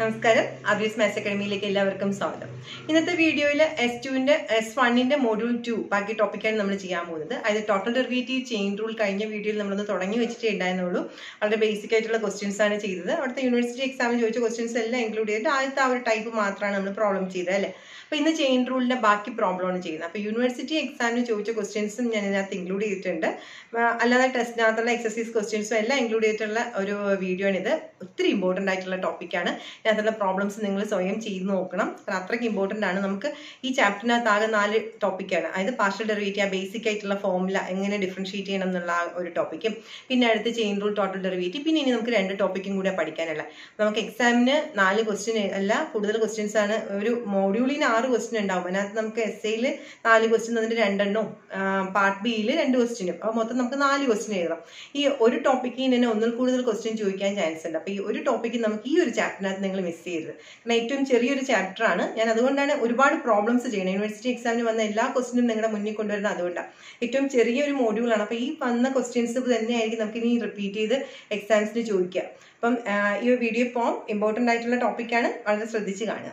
നമസ്കാരം അബ്രീസ് മാത്സ് അക്കാഡമിയിലേക്ക് എല്ലാവർക്കും സ്വാഗതം ഇന്നത്തെ വീഡിയോയിൽ എസ് ടുവിന്റെ എസ് വണ്ണിന്റെ മോഡ്യൂൾ ടു ബാക്കി ടോപ്പിക്കാണ് നമ്മൾ ചെയ്യാൻ പോകുന്നത് അതായത് ടോട്ടൽ ഡെറിവേറ്റീവ് ചെയിൻ റൂൾ കഴിഞ്ഞ വീഡിയോയിൽ നമ്മളൊന്ന് തുടങ്ങി വെച്ചിട്ടേ ഉണ്ടായിരുന്നുള്ളൂ വളരെ ബേസിക് ആയിട്ടുള്ള ക്വസ്റ്റ്യൻസ് ആണ് ചെയ്തത് അവിടുത്തെ യൂണിവേഴ്സിറ്റി എക്സാമിന് ചോദിച്ച ക്വസ്റ്റ്യൻസ് എല്ലാം ഇൻക്ലൂഡ് ചെയ്തിട്ട് ആദ്യത്തെ ആ ഒരു ടൈപ്പ് മാത്രമാണ് നമ്മൾ പ്രോബ്ലം ചെയ്തത് അല്ലേ അപ്പോൾ ഇന്ന് ചെയിൻ റൂളിന്റെ ബാക്കി പ്രോബ്ലം ആണ് ചെയ്യുന്നത് അപ്പോൾ യൂണിവേഴ്സിറ്റി എക്സാമിന് ചോദിച്ച ക്വസ്റ്റ്യൻസും ഞാൻ ഇതിനകത്ത് ഇൻക്ലൂഡ് ചെയ്തിട്ടുണ്ട് ആ, അല്ലാതെ ടെസ്റ്റിനകത്തുള്ള എക്സസൈസ് ക്വസ്റ്റ്യൻസും എല്ലാം ഇൻക്ലൂഡ് ചെയ്തിട്ടുള്ള ഒരു വീഡിയോ ആണ് ഇത് ഒത്തിരി ഇമ്പോർട്ടൻ്റ് ആയിട്ടുള്ള ടോപ്പിക്കാണ് ഇതിനകത്തുള്ള പ്രോബ്ലംസ് നിങ്ങൾ സ്വയം ചെയ്ത് നോക്കണം കാരണം അത്രയ്ക്ക് ഇമ്പോർട്ടൻ്റ് ആണ് നമുക്ക് ഈ ചാപ്റ്ററിനകത്ത് ആകെ നാല് ടോപ്പിക്കാണ് അതായത് പാർഷ്യൽ ഡെറിവേറ്റീവ് ബേസിക് ആയിട്ടുള്ള ഫോമുല എങ്ങനെ ഡിഫറൻഷിയേറ്റ് ചെയ്യണം എന്നുള്ള ആ ഒരു ടോപ്പിക്കും പിന്നെ അടുത്ത് ചെയിൻ റൂൾ ടോട്ടൽ ഡെറിവേറ്റീവ് പിന്നെ ഇനി നമുക്ക് രണ്ട് ടോപ്പിക്കും കൂടെ പഠിക്കാനുള്ള നമുക്ക് എക്സാമിന് നാല് ക്വസ്റ്റ്യൻ അല്ല കൂടുതൽ ക്വസ്റ്റ്യൻസ് ആണ് ഒരു മോഡ്യൂളിന് ആറ് ക്വസ്റ്റ്യൻ ഉണ്ടാവും അതിനകത്ത് നമുക്ക് എസ് എയിൽ നാല് ക്വസ്റ്റ്യൻ തന്നിട്ട് രണ്ടെണ്ണവും പാർട്ട് ബിയിൽ രണ്ട് ക്വസ്റ്റ്യനും അപ്പോൾ മൊത്തം നമുക്ക് നാല് ക്വസ്റ്റ്യൻ എഴുതാം ഈ ഒരു ടോപ്പിക്കിന് തന്നെ ഒന്നിൽ കൂടുതൽ ക്വസ്റ്റ്യൻ ചോദിക്കാൻ ചാൻസ് ഉണ്ട് അപ്പോൾ ഈ ഒരു ടോപ്പിക്ക് നമുക്ക് ഈ ഒരു ചാപ്റ്ററിനകത്ത് നിങ്ങൾ മിസ് ചെയ്യരുത് കാരണം ഏറ്റവും ചെറിയൊരു ചാപ്റ്റർ ആണ് ഞാൻ അതുകൊണ്ടാണ് ഒരുപാട് പ്രോബ്ലംസ് ചെയ്യുന്നത് യൂണിവേഴ്സിറ്റി എക്സാമിന് വന്ന എല്ലാ ക്വസ്റ്റ്യനും നിങ്ങളുടെ മുന്നിൽ കൊണ്ടുവരുന്നത് അതുകൊണ്ടാണ് ഏറ്റവും ചെറിയൊരു മോഡ്യൂളാണ് അപ്പോൾ ഈ വന്ന ക്വസ്റ്റ്യൻസ് തന്നെയായിരിക്കും നമുക്ക് ഇനി റിപ്പീറ്റ് ചെയ്ത് എക്സാംസിന് ചോദിക്കുക അപ്പം ആ, ഈ ഒരു വീഡിയോ ഇപ്പോൾ ഇമ്പോർട്ടൻ്റ് ആയിട്ടുള്ള ടോപ്പിക്കാണ് വളരെ ശ്രദ്ധിച്ച് കാണുക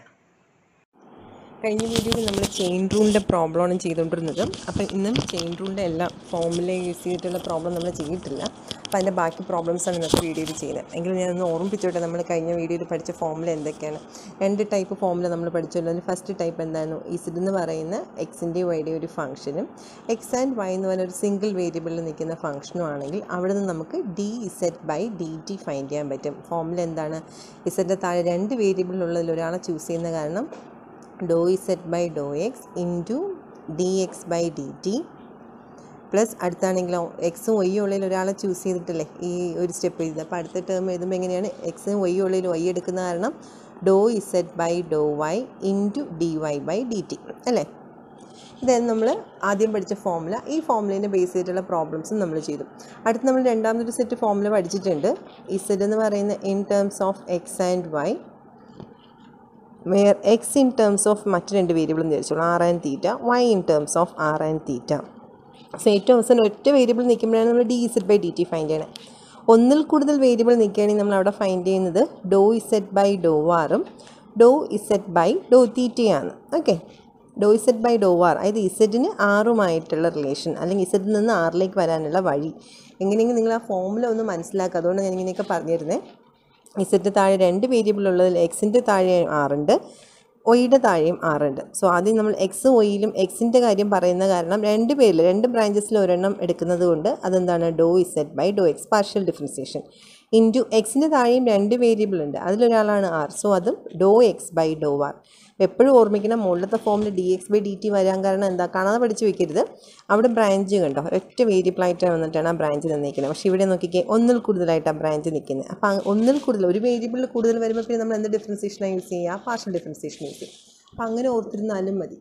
കഴിഞ്ഞ വീഡിയോയിൽ നമ്മൾ ചെയിൻ റൂളിൻ്റെ പ്രോബ്ലമാണ് ചെയ്തുകൊണ്ടിരുന്നത് അപ്പം ഇന്നും ചെയിൻ റൂളിൻ്റെ എല്ലാ ഫോമുല യൂസ് ചെയ്തിട്ടുള്ള പ്രോബ്ലം നമ്മൾ ചെയ്തിട്ടില്ല അപ്പം അതിൻ്റെ ബാക്കി പ്രോബ്ലംസാണ് ഇന്നത്തെ വീഡിയോയിൽ ചെയ്യുന്നത് എങ്കിലും ഞാനൊന്ന് ഓർമ്മിപ്പിച്ചോട്ടെ നമ്മൾ കഴിഞ്ഞ വീഡിയോയിൽ പഠിച്ച ഫോമുല എന്തൊക്കെയാണ് രണ്ട് ടൈപ്പ് ഫോമുല നമ്മൾ പഠിച്ചല്ലോ അതിൽ ഫസ്റ്റ് ടൈപ്പ് എന്തായിരുന്നു ഇസിഡ് എന്ന് പറയുന്ന എക്സിൻ്റെ വൈയുടെ ഒരു ഫംഗ്ഷനും എക്സ് ആൻഡ് വൈ എന്ന് പറയുന്ന ഒരു സിംഗിൾ വേരിയബിളിൽ നിൽക്കുന്ന ഫംഗ്ഷനും ആണെങ്കിൽ അവിടെ നിന്ന് നമുക്ക് d z by d t find ചെയ്യാൻ പറ്റും ഫോമുല എന്താണ് ഇസഡിൻ്റെ താഴെ രണ്ട് വേരിയബിളിലുള്ളതിൽ ഒരാളെ ചൂസ് ചെയ്യുന്ന കാരണം dou z by Dr x into d x by d t plus അടുത്താണെങ്കിലോ എക്സും വൈയും ഉള്ളതിൽ ഒരാളെ ചൂസ് ചെയ്തിട്ടില്ലേ ഈ ഒരു സ്റ്റെപ്പ് എഴുതുന്നത് അപ്പോൾ അടുത്ത ടേം എഴുതുമ്പോൾ എങ്ങനെയാണ് എക്സും വൈയും ഉള്ളതിൽ വൈ എടുക്കുന്ന കാരണം dou z by Dr y into d y by d t അല്ലേ ഇതായിരുന്നു നമ്മൾ ആദ്യം പഠിച്ച ഫോമുല ഈ ഫോമുലേനെ ബേസ് ചെയ്തിട്ടുള്ള പ്രോബ്ലംസും നമ്മൾ ചെയ്തു അടുത്ത് നമ്മൾ രണ്ടാമതൊരു സെറ്റ് ഫോമുല പഠിച്ചിട്ടുണ്ട് ഇസെഡ് എന്ന് പറയുന്ന in terms of x and y where x in terms of മറ്റ് രണ്ട് വേരിയബിൾ എന്ന് വിചാരിച്ചോളൂ r and theta y in terms of r and theta so ഏറ്റവും അവസാനം ഒറ്റ വേരിയബിൾ നിൽക്കുമ്പോഴാണ് നമ്മൾ d z by d t find ചെയ്യണത് ഒന്നിൽ കൂടുതൽ വേരിയബിൾ നിൽക്കുകയാണെങ്കിൽ നമ്മൾ അവിടെ ഫൈൻഡ് ചെയ്യുന്നത് ഡോ ഇസെഡ് ബൈ ഡോ ആറും ഡോ ഇസെഡ് ബൈ ഡോ തീറ്റയാണ് okay dou z by Dr r അതായത് ഇസെഡിന് ആറുമായിട്ടുള്ള റിലേഷൻ അല്ലെങ്കിൽ ഇസഡിൽ നിന്ന് ആറിലേക്ക് വരാനുള്ള വഴി എങ്ങനെയെങ്കിലും നിങ്ങൾ ആ ഫോമുല ഒന്ന് മനസ്സിലാക്കുക അതുകൊണ്ട് ഞാൻ ഇങ്ങനെയൊക്കെ പറഞ്ഞിരുന്നേ ഇസഡിന് താഴെ രണ്ട് വേരിയബിൾ ഉള്ളതിൽ എക്സിൻ്റെ താഴെ ആറുണ്ട് ഒയുടെ താഴെയും ആറുണ്ട് സോ ആദ്യം നമ്മൾ എക്സ് ഒയിലും എക്സിൻ്റെ കാര്യം പറയുന്ന കാരണം രണ്ട് പേരിൽ രണ്ട് ബ്രാഞ്ചസിൽ ഒരെണ്ണം എടുക്കുന്നത് കൊണ്ട് അതെന്താണ് dou z by Dr x partial differentiation into എക്സിൻ്റെ താഴെയും രണ്ട് വേരിയബിൾ ഉണ്ട് അതിലൊരാളാണ് ആർ സോ അതും dou x by Dr r എപ്പോഴും ഓർമ്മിക്കണം മുകളിലത്തെ ഫോമിൽ d x by d t വരാൻ കാരണം എന്താ കാണാതെ പഠിച്ച് വെക്കരുത് അവിടെ ബ്രാഞ്ച് കണ്ടോ ഒറ്റ വേരിയബിളായിട്ട് വന്നിട്ടാണ് ആ ബ്രാഞ്ച് നിൽക്കുന്നത് പക്ഷേ ഇവിടെ നോക്കിക്കേ ഒന്നിൽ കൂടുതലായിട്ട് ആ ബ്രാഞ്ച് നിൽക്കുന്നത് അപ്പോൾ ആ ഒന്നിൽ കൂടുതൽ ഒരു വേരിയബിളിൽ കൂടുതൽ വരുമ്പോൾ പിന്നെ നമ്മൾ എന്ത് ഡിഫറൻസിയേഷനാണ് യൂസ് ചെയ്യുക പാർഷ്യൽ ഡിഫറൻസിയേഷൻ യൂസ് ചെയ്യും അപ്പോൾ അങ്ങനെ ഓർത്തിരുന്നാലും മതി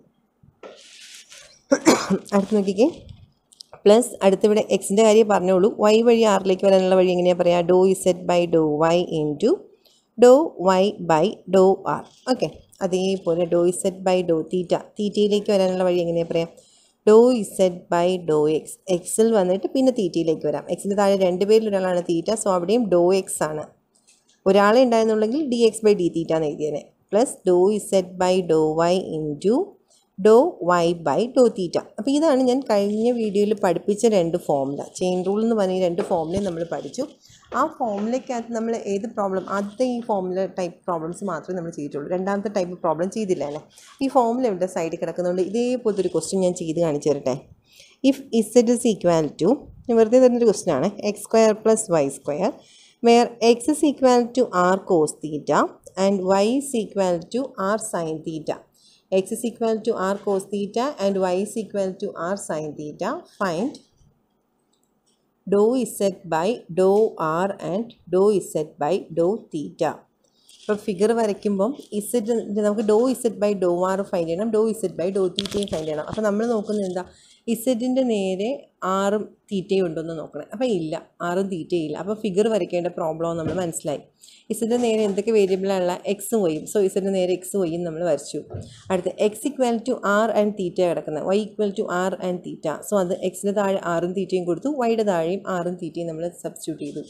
അടുത്ത് നോക്കിക്കേ പ്ലസ് അടുത്തിവിടെ എക്സിൻ്റെ കാര്യം പറഞ്ഞോളൂ വൈ വഴി ആറിലേക്ക് വരാനുള്ള വഴി എങ്ങനെയാണ് പറയുക dou z by Dr y into dou y by Dr r okay അതേപോലെ ഡോ ഇസെഡ് ബൈ ഡോ തീറ്റ തീറ്റയിലേക്ക് വരാനുള്ള വഴി എങ്ങനെയാണ് പറയാം dou z by Dr x എക്സിൽ വന്നിട്ട് പിന്നെ തീറ്റയിലേക്ക് വരാം എക്സിൻ്റെ താഴെ രണ്ട് പേരിൽ ഒരാളാണ് തീറ്റ സോ അവിടെയും ഡോ എക്സ് ആണ് ഒരാളെ ഉണ്ടായിരുന്നുള്ളെങ്കിൽ d x by d theta എന്ന് എഴുതിയേനെ plus dou z by Dr y into dou y by Dr theta അപ്പോൾ ഇതാണ് ഞാൻ കഴിഞ്ഞ വീഡിയോയിൽ പഠിപ്പിച്ച രണ്ട് ഫോമുല ചെയിൻ റൂൾ എന്ന് പറഞ്ഞ ഈ രണ്ട് ഫോമുലയും നമ്മൾ പഠിച്ചു ആ ഫോമുലയ്ക്കകത്ത് നമ്മൾ ഏത് പ്രോബ്ലം ആദ്യത്തെ ഈ ഫോമുല ടൈപ്പ് പ്രോബ്ലംസ് മാത്രമേ നമ്മൾ ചെയ്തിട്ടുള്ളൂ രണ്ടാമത്തെ ടൈപ്പ് പ്രോബ്ലം ചെയ്തില്ല അല്ലേ ഈ ഫോമുല ഇവിടെ സൈഡിൽ കിടക്കുന്നതുകൊണ്ട് ഇതേപോലത്തെ ഒരു ക്വസ്റ്റ്യൻ ഞാൻ ചെയ്ത് കാണിച്ചു തരട്ടെ if z is equal to വെറുതെ തരുന്നൊരു ക്വസ്റ്റ്യൻ ആണ് x square plus Y square where x is equal to r cos theta and y is equal to r sin theta. x is equal to r cos theta and y is equal to r sin theta. Find dou z by dou r and dou z by dou theta. ഇപ്പോൾ figure വരയ്ക്കുമ്പം z നമുക്ക് dou z by Dr r find ചെയ്യണം dou z by ഡോ തീറ്റയും find ചെയ്യണം അപ്പോൾ നമ്മൾ നോക്കുന്നത് എന്താ ഇസഡിൻ്റെ നേരെ ആറും തീറ്റയും ഉണ്ടോയെന്ന് നോക്കണം അപ്പോൾ ഇല്ല ആറും തീറ്റയും ഇല്ല അപ്പോൾ ഫിഗർ വരയ്ക്കേണ്ട പ്രോബ്ലം നമ്മൾ മനസ്സിലായി ഇസഡിൻ്റെ നേരെ എന്തൊക്കെ വേരിയബിളാണുള്ള എക്സും വൈയും സോ ഇസഡിൻ്റെ നേരെ എക്സ് വൈയും നമ്മൾ വരച്ചു അടുത്ത് x equal to r and theta കിടക്കുന്നത് y equal to r and theta so അത് എക്സിൻ്റെ താഴെ ആറും തീറ്റയും കൊടുത്തു വൈയുടെ താഴെയും ആറും തീറ്റയും നമ്മൾ സബ്സ്റ്റിറ്റ്യൂട്ട് ചെയ്തു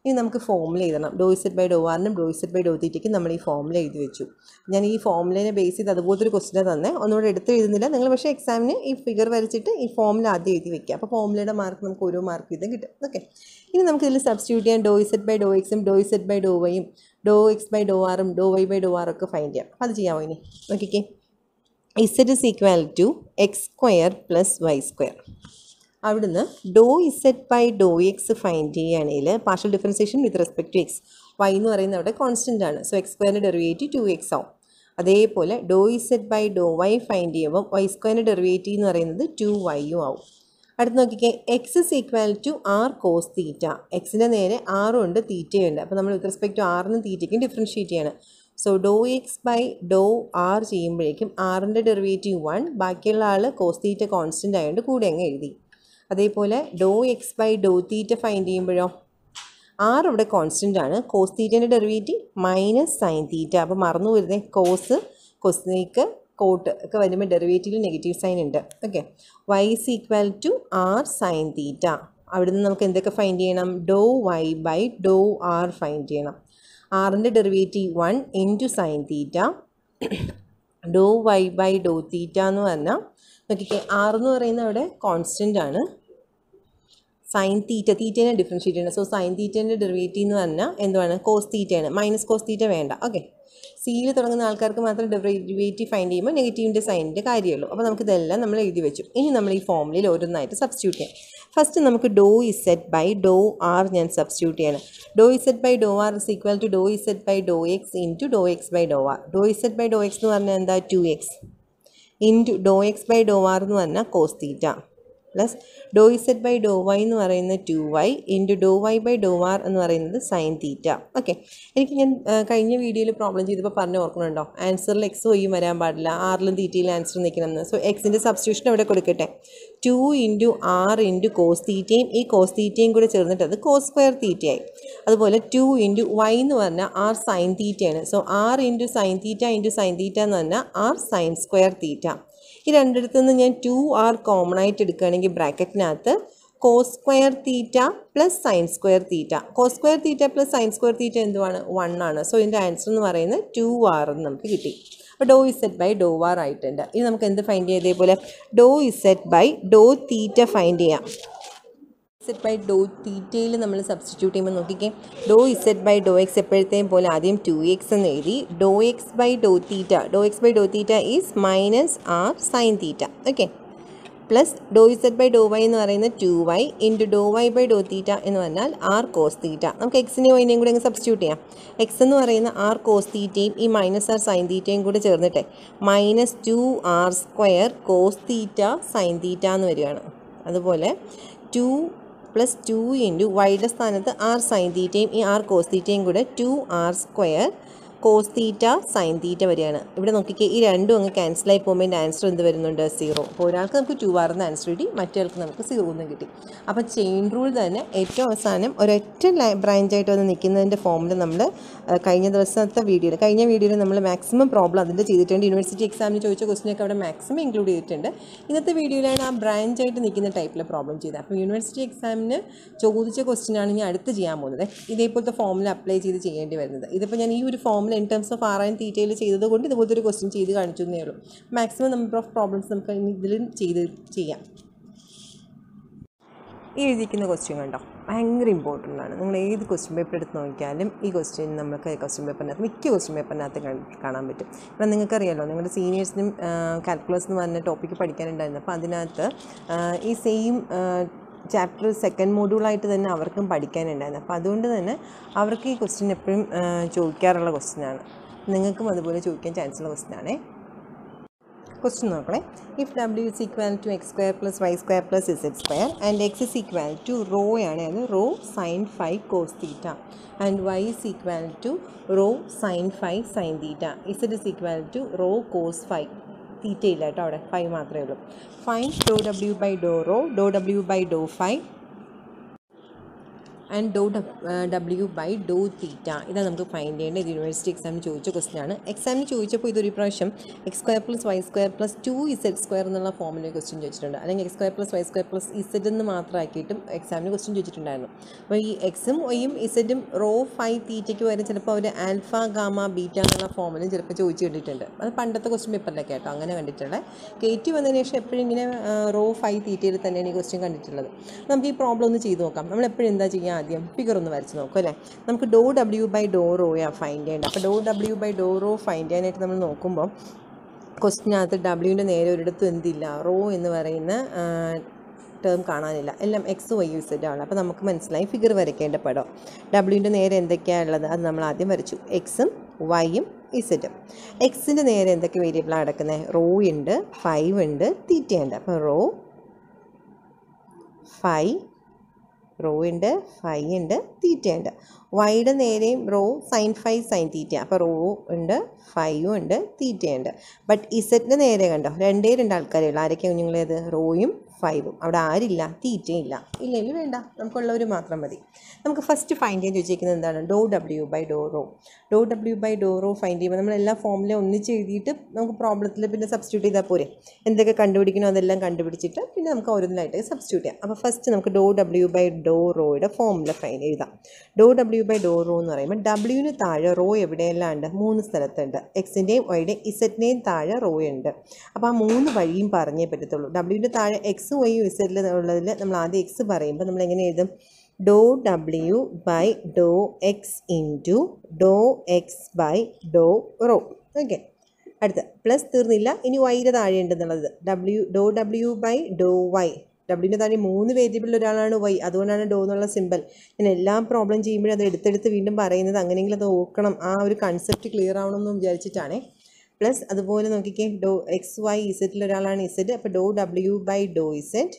ഇനി നമുക്ക് ഫോമുല എഴുതണം ഡോ ഇസെറ്റ് ബൈ ഡോ ആറിനും ഡോ ഇസെറ്റ് ബൈ ഡോ തീറ്റയ്ക്കും നമ്മൾ ഈ ഫോമുല എഴുതി വെച്ചു ഞാൻ ഈ ഫോമുലേനെ ബേസ് ചെയ്ത് അതുപോലത്തെ ഒരു ക്വസ്റ്റിനെ തന്നെ ഒന്നുകൂടെ എടുത്ത് എഴുതുന്നില്ല നിങ്ങൾ പക്ഷേ എക്സാമിന് ഈ ഫിഗർ വരച്ചിട്ട് ഈ ഫോമുല ആദ്യം എഴുതി വെക്കുക അപ്പോൾ ഫോമുലയുടെ മാർക്ക് നമുക്ക് ഓരോ മാർക്ക് വീതം കിട്ടും ഓക്കെ ഇനി നമുക്ക് ഇതിൽ സബ്സ്റ്റിറ്റ്യൂട്ട് ചെയ്യാൻ ഡോ ഇസെറ്റ് ബൈ ഡോ എക്സും ഡോ ഇസെറ്റ് ബൈ ഡോ വൈയും ഡോ എക്സ് ബൈ ഡോ ആറും ഡോ വൈ ബൈ ഡോ ആറൊക്കെ ഫൈൻഡ് ചെയ്യാം അപ്പോൾ അത് ചെയ്യാമോ ഇനി നോക്കിക്കേ z is equal to X square plus Y square അവിടുന്ന് dou z by Dr x find ചെയ്യുകയാണെങ്കിൽ partial differentiation with respect to x y എന്ന് പറയുന്നത് അവിടെ കോൺസ്റ്റൻ്റ് ആണ് സോ എക്സ് സ്ക്വയറിൻ്റെ ഡെറിവേറ്റീവ് ടു എക്സ് ആവും അതേപോലെ dou z by Dr y find ചെയ്യുമ്പോൾ വൈ സ്ക്വയറിൻ്റെ ഡെറിവേറ്റീവ് എന്ന് പറയുന്നത് ടു വൈയും ആവും അടുത്ത് നോക്കിക്കേ x is equal to r cos theta എക്സിൻ്റെ നേരെ ആറും ഉണ്ട് തീറ്റയുണ്ട് അപ്പോൾ നമ്മൾ വിത്ത് റെസ്പെക്ട് ടു ആറിനും തീറ്റയ്ക്കും ഡിഫറൻഷ്യേറ്റ് ചെയ്യണം so dou x by Dr r ചെയ്യുമ്പോഴേക്കും ആറിൻ്റെ ഡെറിവേറ്റീവ് വൺ ബാക്കിയുള്ള ആൾ കോസ് തീറ്റ കോൺസ്റ്റൻ്റ് ആയതുകൊണ്ട് കൂടെ അങ്ങ് എഴുതി അതേപോലെ dou x by Dr theta find ചെയ്യുമ്പോഴോ ആർ ഇവിടെ കോൺസ്റ്റൻ്റ് ആണ് കോസ് തീറ്റേൻ്റെ ഡെറിവേറ്റീവ് മൈനസ് സൈൻ തീറ്റ അപ്പോൾ മറന്നു വരുന്നേ കോസ് കൊസ്നേക്ക് കോട്ട് ഒക്കെ വരുമ്പോൾ ഡെറിവേറ്റീവിൽ നെഗറ്റീവ് സൈൻ ഉണ്ട് okay y is equal to r sine theta അവിടുന്ന് നമുക്ക് എന്തൊക്കെ ഫൈൻഡ് ചെയ്യണം ഡോ y by Dr r find ചെയ്യണം ആറിൻ്റെ derivative one into sine theta Dr y by Dr theta എന്ന് പറഞ്ഞാൽ നോക്കിക്കേ ആർ എന്ന് പറയുന്നത് അവിടെ കോൺസ്റ്റൻ്റ് ആണ് സൈൻ തീറ്റ തീറ്റേനെ ഡിഫറൻഷ്യേറ്റ് ചെയ്യണം സോ സൈൻ തീറ്റേൻ്റെ ഡെറിവേറ്റീവ് എന്ന് പറഞ്ഞാൽ എന്തുവാണ് കോസ് തീറ്റയാണ് മൈനസ് കോസ് തീറ്റ വേണ്ട ഓക്കെ സിയിൽ തുടങ്ങുന്ന ആൾക്കാർക്ക് മാത്രം ഡെറിവേറ്റീവ് ഫൈൻഡ് ചെയ്യുമ്പോൾ നെഗറ്റീവിൻ്റെ സൈനിൻ്റെ കാര്യമുള്ളൂ അപ്പോൾ നമുക്ക് ഇതെല്ലാം നമ്മൾ എഴുതി വെച്ചു ഇനി നമ്മൾ ഈ ഫോമിൽ ഓരോന്നായിട്ട് സബ്സ്റ്റിറ്റ്യൂട്ട് ചെയ്യാം ഫസ്റ്റ് നമുക്ക് dou z by Dr r ഞാൻ സബ്സ്റ്റിറ്റ്യൂട്ട് ചെയ്യണം dou z by Dr r is equal to dou z by Dr x into Dr x by Dr r dou z by Dr x എന്ന് പറഞ്ഞാൽ എന്താ two x into Dr x by Dr r എന്ന് പറഞ്ഞാൽ cos theta plus dou z by Dr y എന്ന് പറയുന്നത് two y into dou y by Dr r എന്ന് പറയുന്നത് sign theta okay എനിക്ക് ഞാൻ ആ, കഴിഞ്ഞ വീഡിയോയിൽ പ്രോബ്ലം ചെയ്തപ്പോൾ പറഞ്ഞു ഓർക്കുന്നുണ്ടോ ആൻസറിൽ എക്സ് വൈയും വരാൻ പാടില്ല ആറിലും തീറ്റയിലും ആൻസർ നിൽക്കണമെന്ന് സോ എക്സിൻ്റെ സബ്സ്റ്റിറ്റ്യൂഷൻ അവിടെ കൊടുക്കട്ടെ two into r into cos തീറ്റയും ഈ കോസ് തീറ്റയും കൂടെ ചേർന്നിട്ട് അത് കോസ് സ്ക്വയർ തീറ്റയായി അതുപോലെ ടു ഇൻറ്റു വൈ എന്ന് പറഞ്ഞാൽ ആർ സൈൻ തീറ്റയാണ് so r into sine theta into sine theta എന്ന് പറഞ്ഞാൽ ആർ സൈൻ സ്ക്വയർ തീറ്റ ഈ രണ്ടിടത്തു നിന്ന് ഞാൻ ടു ആർ കോമൺ ആയിട്ട് എടുക്കുകയാണെങ്കിൽ ബ്രാക്കറ്റിനകത്ത് cos square theta plus sine square theta cos square theta plus sine square theta എന്തുവാണ് വൺ ആണ് സോ ഇതിൻ്റെ ആൻസർ എന്ന് പറയുന്നത് ടു ആർ എന്ന് നമുക്ക് കിട്ടി അപ്പോൾ ഡോ ഇസെറ്റ് ബൈ ഡോ ആർ ആയിട്ടുണ്ട് ഇനി നമുക്ക് എന്ത് ഫൈൻഡ് ചെയ്യാം ഇതേപോലെ ഡോ z by Dr theta find ചെയ്യാം ഇസെറ്റ് ബൈ ഡോ തീറ്റയിൽ നമ്മൾ സബ്സ്റ്റിറ്റ്യൂട്ട് ചെയ്യുമ്പോൾ നോക്കിക്കേ ഡോ ഇസെറ്റ് ബൈ ഡോ എക്സ് എപ്പോഴത്തെയും പോലെ ആദ്യം ടു എക്സ് എന്ന് എഴുതി dou x by Dr theta dou x by Dr theta is minus r sine theta okay plus dou z by Dr y എന്ന് പറയുന്നത് two y into dou y by Dr theta എന്ന് പറഞ്ഞാൽ R cos തീറ്റ നമുക്ക് എക്സിനെയും വൈനെയും കൂടെ അങ്ങ് substitute ചെയ്യാം X എന്ന് പറയുന്ന ആർ കോസ് തീറ്റയും ഈ മൈനസ് ആർ സൈൻ തീറ്റയും കൂടെ ചേർന്നിട്ട് minus two r square cos theta sine theta എന്ന് വരികയാണ് അതുപോലെ ടു പ്ലസ് ടു ഇൻറ്റു വൈയുടെ സ്ഥാനത്ത് ആർ സൈൻ തീറ്റയും ഈ ആർ കോസ് തീറ്റയും കൂടെ two r square cos theta sine theta വരികയാണ് ഇവിടെ നോക്കിക്കേ ഈ രണ്ടും അങ്ങ് ക്യാൻസലായി പോകുമ്പോൾ എൻ്റെ ആൻസർ എന്ത് വരുന്നുണ്ട് സീറോ അപ്പോൾ ഒരാൾക്ക് നമുക്ക് ടു ആർ എന്ന ആൻസർ കിട്ടി മറ്റൊരാൾക്ക് നമുക്ക് സീറോ എന്ന് കിട്ടി അപ്പോൾ ചെയിൻ റൂൾ തന്നെ ഏറ്റവും അവസാനം ഒരൊറ്റ ബ്രാഞ്ചായിട്ട് വന്ന് നിൽക്കുന്നതിൻ്റെ ഫോമിൽ നമ്മൾ കഴിഞ്ഞ ദിവസത്തെ വീഡിയോയിൽ കഴിഞ്ഞ വീഡിയോയിൽ നമ്മൾ മാക്സിമം പ്രോബ്ലം അതിൻ്റെ ചെയ്തിട്ടുണ്ട് യൂണിവേഴ്സിറ്റി എക്സാമിന് ചോദിച്ച ക്വസ്റ്റിനൊക്കെ അവിടെ മാക്സിമം ഇൻക്ലൂഡ് ചെയ്തിട്ടുണ്ട് ഇന്നത്തെ വീഡിയോയിലാണ് ആ ബ്രാഞ്ചായിട്ട് നിൽക്കുന്ന ടൈപ്പിലെ പ്രോബ്ലം ചെയ്തത് അപ്പോൾ യൂണിവേഴ്സിറ്റി എക്സാമിന് ചോദിച്ച ക്വസ്റ്റിനാണ് ഞാൻ അടുത്ത് ചെയ്യാൻ പോകുന്നത് ഇതേപോലത്തെ ഫോമിൽ അപ്ലൈ ചെയ്ത് ചെയ്യേണ്ടി വരുന്നത് ഇതിപ്പോൾ ഞാൻ ഈ ഒരു ഫോമിൽ in terms of r and തീറ്റയിൽ ചെയ്തത് കൊണ്ട് ഇതുപോലത്തെ ഒരു ക്വസ്റ്റ്യൻ ചെയ്ത് കാണിച്ചു എന്നേ ഉള്ളൂ മാക്സിമം നമ്പർ ഓഫ് പ്രോബ്ലംസ് നമുക്ക് ഇനി ഇതിലും ചെയ്ത് ചെയ്യാം ഈ എഴുതിയിരിക്കുന്ന ക്വസ്റ്റ്യൻ കണ്ടോ ഭയങ്കര ഇമ്പോർട്ടൻ്റ് ആണ് നിങ്ങൾ ഏത് ക്വസ്റ്റ്യൻ പേപ്പർ എടുത്ത് നോക്കിയാലും ഈ ക്വസ്റ്റ്യൻ നമുക്ക് ക്വസ്റ്റ്യൻ പേപ്പറിനകത്ത് മിക്ക ക്വസ്റ്റ്യൻ പേപ്പറിനകത്ത് കാണാൻ പറ്റും ഇപ്പം നിങ്ങൾക്കറിയാലോ നിങ്ങളുടെ സീനിയേഴ്സിനും കാൽക്കുലസ് എന്ന് പറഞ്ഞ ടോപ്പിക്ക് പഠിക്കാനുണ്ടായിരുന്നു അപ്പോൾ അതിനകത്ത് ആ, ഈ സെയിം ചാപ്റ്റർ സെക്കൻഡ് മോഡ്യൂളായിട്ട് തന്നെ അവർക്കും പഠിക്കാനുണ്ടായിരുന്നു അപ്പോൾ അതുകൊണ്ട് തന്നെ അവർക്ക് ഈ ക്വസ്റ്റ്യൻ എപ്പോഴും ആ, ചോദിക്കാറുള്ള ക്വസ്റ്റ്യനാണ് നിങ്ങൾക്കും അതുപോലെ ചോദിക്കാൻ ചാൻസ് ഉള്ള ക്വസ്റ്റ്യനാണേ ക്വസ്റ്റ്യൻ നോക്കണേ if W is equal to X square plus Y square plus Z square and X is equal to rho ആണ് അത് rho sine five cos theta and Y is equal to rho sine five sine theta Z is equal to rho cos five theta ഇല്ല കേട്ടോ അവിടെ five മാത്രമേ ഉള്ളൂ fine do W by Dr rho do W by do five and Dr W by Dr theta ഇതാണ് നമുക്ക് find ചെയ്യേണ്ടത് ഇത് university എക്സാമിന് ചോദിച്ച ക്വസ്റ്റൻ ആണ് എക്സാമിന് ചോദിച്ചപ്പോൾ ഇതൊരു പ്രാവശ്യം x square plus Y square plus two z square എന്നുള്ള ഫോമിൽ ക്വസ്റ്റ്യൻ ചോദിച്ചിട്ടുണ്ട് അല്ലെങ്കിൽ x square plus Y square plus z എന്ന് മാത്രമാക്കിയിട്ടും എക്സാമിന് ക്വസ്റ്റ്യൻ ചോദിച്ചിട്ടുണ്ടായിരുന്നു അപ്പോൾ ഈ എക്സും വൈയും ഇസെഡും റോ ഫൈവ് തീറ്റയ്ക്ക് വരെ ചിലപ്പോൾ അവർ ആൽഫ ഗാമ ബീറ്റ എന്നുള്ള ഫോമിലും ചിലപ്പോൾ ചോദിച്ചു കണ്ടിട്ടുണ്ട് അത് പണ്ടത്തെ ക്വസ്റ്റ്യൻ പേപ്പറിലൊക്കെ കേട്ടോ അങ്ങനെ കണ്ടിട്ടുള്ളത് കയറ്റി വന്നതിന് ശേഷം എപ്പോഴും ഇങ്ങനെ റോ ഫൈവ് തീറ്റയിൽ തന്നെയാണ് ഈ ക്വസ്റ്റ്യൻ കണ്ടിട്ടുള്ളത് നമുക്ക് ഈ പ്രോബ്ലം ഒന്ന് ചെയ്ത് നോക്കാം നമ്മൾ എപ്പോഴും എന്താ ചെയ്യുക ആദ്യം ഫിഗർ ഒന്ന് വരച്ച് നോക്കും അല്ലേ നമുക്ക് ഡോ ഡബ്ല്യു ബൈ ഡോ റോയാണ് ഫൈൻഡ് ചെയ്യേണ്ടത് അപ്പോൾ dou W by Dr rho find ചെയ്യാനായിട്ട് നമ്മൾ നോക്കുമ്പോൾ ക്വസ്റ്റിനകത്ത് ഡബ്ല്യുവിൻ്റെ നേരെ ഒരിടത്തും എന്തില്ല റോ എന്ന് പറയുന്ന ടേം കാണാനില്ല എല്ലാം എക്സ് വൈ ഇസഡ് ആണ് അപ്പോൾ നമുക്ക് മനസ്സിലായി ഫിഗർ വരയ്ക്കേണ്ട പടം ഡബ്ല്യുവിൻ്റെ നേരെ എന്തൊക്കെയാണ് ഉള്ളത് അത് നമ്മൾ ആദ്യം വരച്ചു എക്സും വൈയും ഇസഡും എക്സിൻ്റെ നേരെ എന്തൊക്കെ വേരിയബിളാണ് കിടക്കുന്നത് റോ ഉണ്ട് ഫൈവ് ഉണ്ട് തീറ്റ ഉണ്ട് അപ്പോൾ റോ ഫൈവ് റോ ഉണ്ട് ഫൈ ഉണ്ട് തീറ്റ ഉണ്ട് വൈയുടെ നേരെയും rho sine five sine theta അപ്പോൾ റോ ഉണ്ട് ഫൈവും ഉണ്ട് തീറ്റയുണ്ട് ബട്ട് ഇസറ്റിൻ്റെ നേരെ കണ്ടോ രണ്ടേ രണ്ട് ആൾക്കാരേ ഉള്ളൂ ആരൊക്കെ കുഞ്ഞുങ്ങളേത് റോയും ഫൈവും അവിടെ ആരില്ല തീറ്റയും ഇല്ല ഇല്ലെങ്കിൽ വേണ്ട നമുക്കുള്ളവർ മാത്രം മതി നമുക്ക് ഫസ്റ്റ് ഫൈൻഡ് ചെയ്യാൻ ചോദിച്ചിരിക്കുന്നത് എന്താണ് do W by Dr rho do W by Dr rho find ചെയ്യുമ്പോൾ നമ്മൾ എല്ലാ ഫോമിലും ഒന്നിച്ച് എഴുതിയിട്ട് നമുക്ക് പ്രോബ്ലത്തിൽ പിന്നെ സബ്സ്റ്റിറ്റ്യൂട്ട് ചെയ്താൽ പോരെ എന്തൊക്കെ കണ്ടുപിടിക്കണോ അതെല്ലാം കണ്ടുപിടിച്ചിട്ട് പിന്നെ നമുക്ക് ഓരോന്നിലായിട്ട് സബ്സ്റ്റിറ്റ്യൂട്ട് ചെയ്യാം അപ്പോൾ ഫസ്റ്റ് നമുക്ക് ഡോ ഡബ്ല്യു ബൈ ഡോ റോയുടെ ഫോമുല ഫൈൻ എഴുതാം dou W by Dr rho എന്ന് പറയുമ്പോൾ ഡബ്ല്യുവിന് താഴെ റോ എവിടെയെല്ലാം ഉണ്ട് മൂന്ന് സ്ഥലത്തുണ്ട് എക്സിൻ്റെയും വൈയുടെയും ഇസറ്റിൻ്റെയും താഴെ റോ ഉണ്ട് അപ്പോൾ ആ മൂന്ന് വഴിയും പറഞ്ഞേ പറ്റത്തുള്ളൂ ഡബ്ല്യുവിൻ്റെ താഴെ എക്സ് വൈയും ഇസറ്റിൽ ഉള്ളതിൽ നമ്മൾ ആദ്യം എക്സ് പറയുമ്പോൾ നമ്മൾ എങ്ങനെ എഴുതും ഡോ W by Dr x into Dr x by Dr raw okay അടുത്ത പ്ലസ് തീർന്നില്ല ഇനി വൈയുടെ താഴെ ഉണ്ടെന്നുള്ളത് W Dr W by Dr Y ഡബ്ല്യുവിൻ്റെ താഴെ മൂന്ന് വേരിയബിളിൽ ഒരാളാണ് വൈ അതുകൊണ്ടാണ് ഡോ എന്നുള്ള സിമ്പൽ ഞാൻ എല്ലാ പ്രോബ്ലം ചെയ്യുമ്പോഴും അത് എടുത്തെടുത്ത് വീണ്ടും പറയുന്നത് അങ്ങനെയെങ്കിലും അത് ഓർക്കണം ആ ഒരു കൺസെപ്റ്റ് ക്ലിയർ ആവണമെന്ന് വിചാരിച്ചിട്ടാണേ പ്ലസ് അതുപോലെ നോക്കിക്കേ ഡോ എക്സ് വൈ ഇസെറ്റിൽ ഒരാളാണ് ഇസെറ്റ് അപ്പോൾ dou W by dou z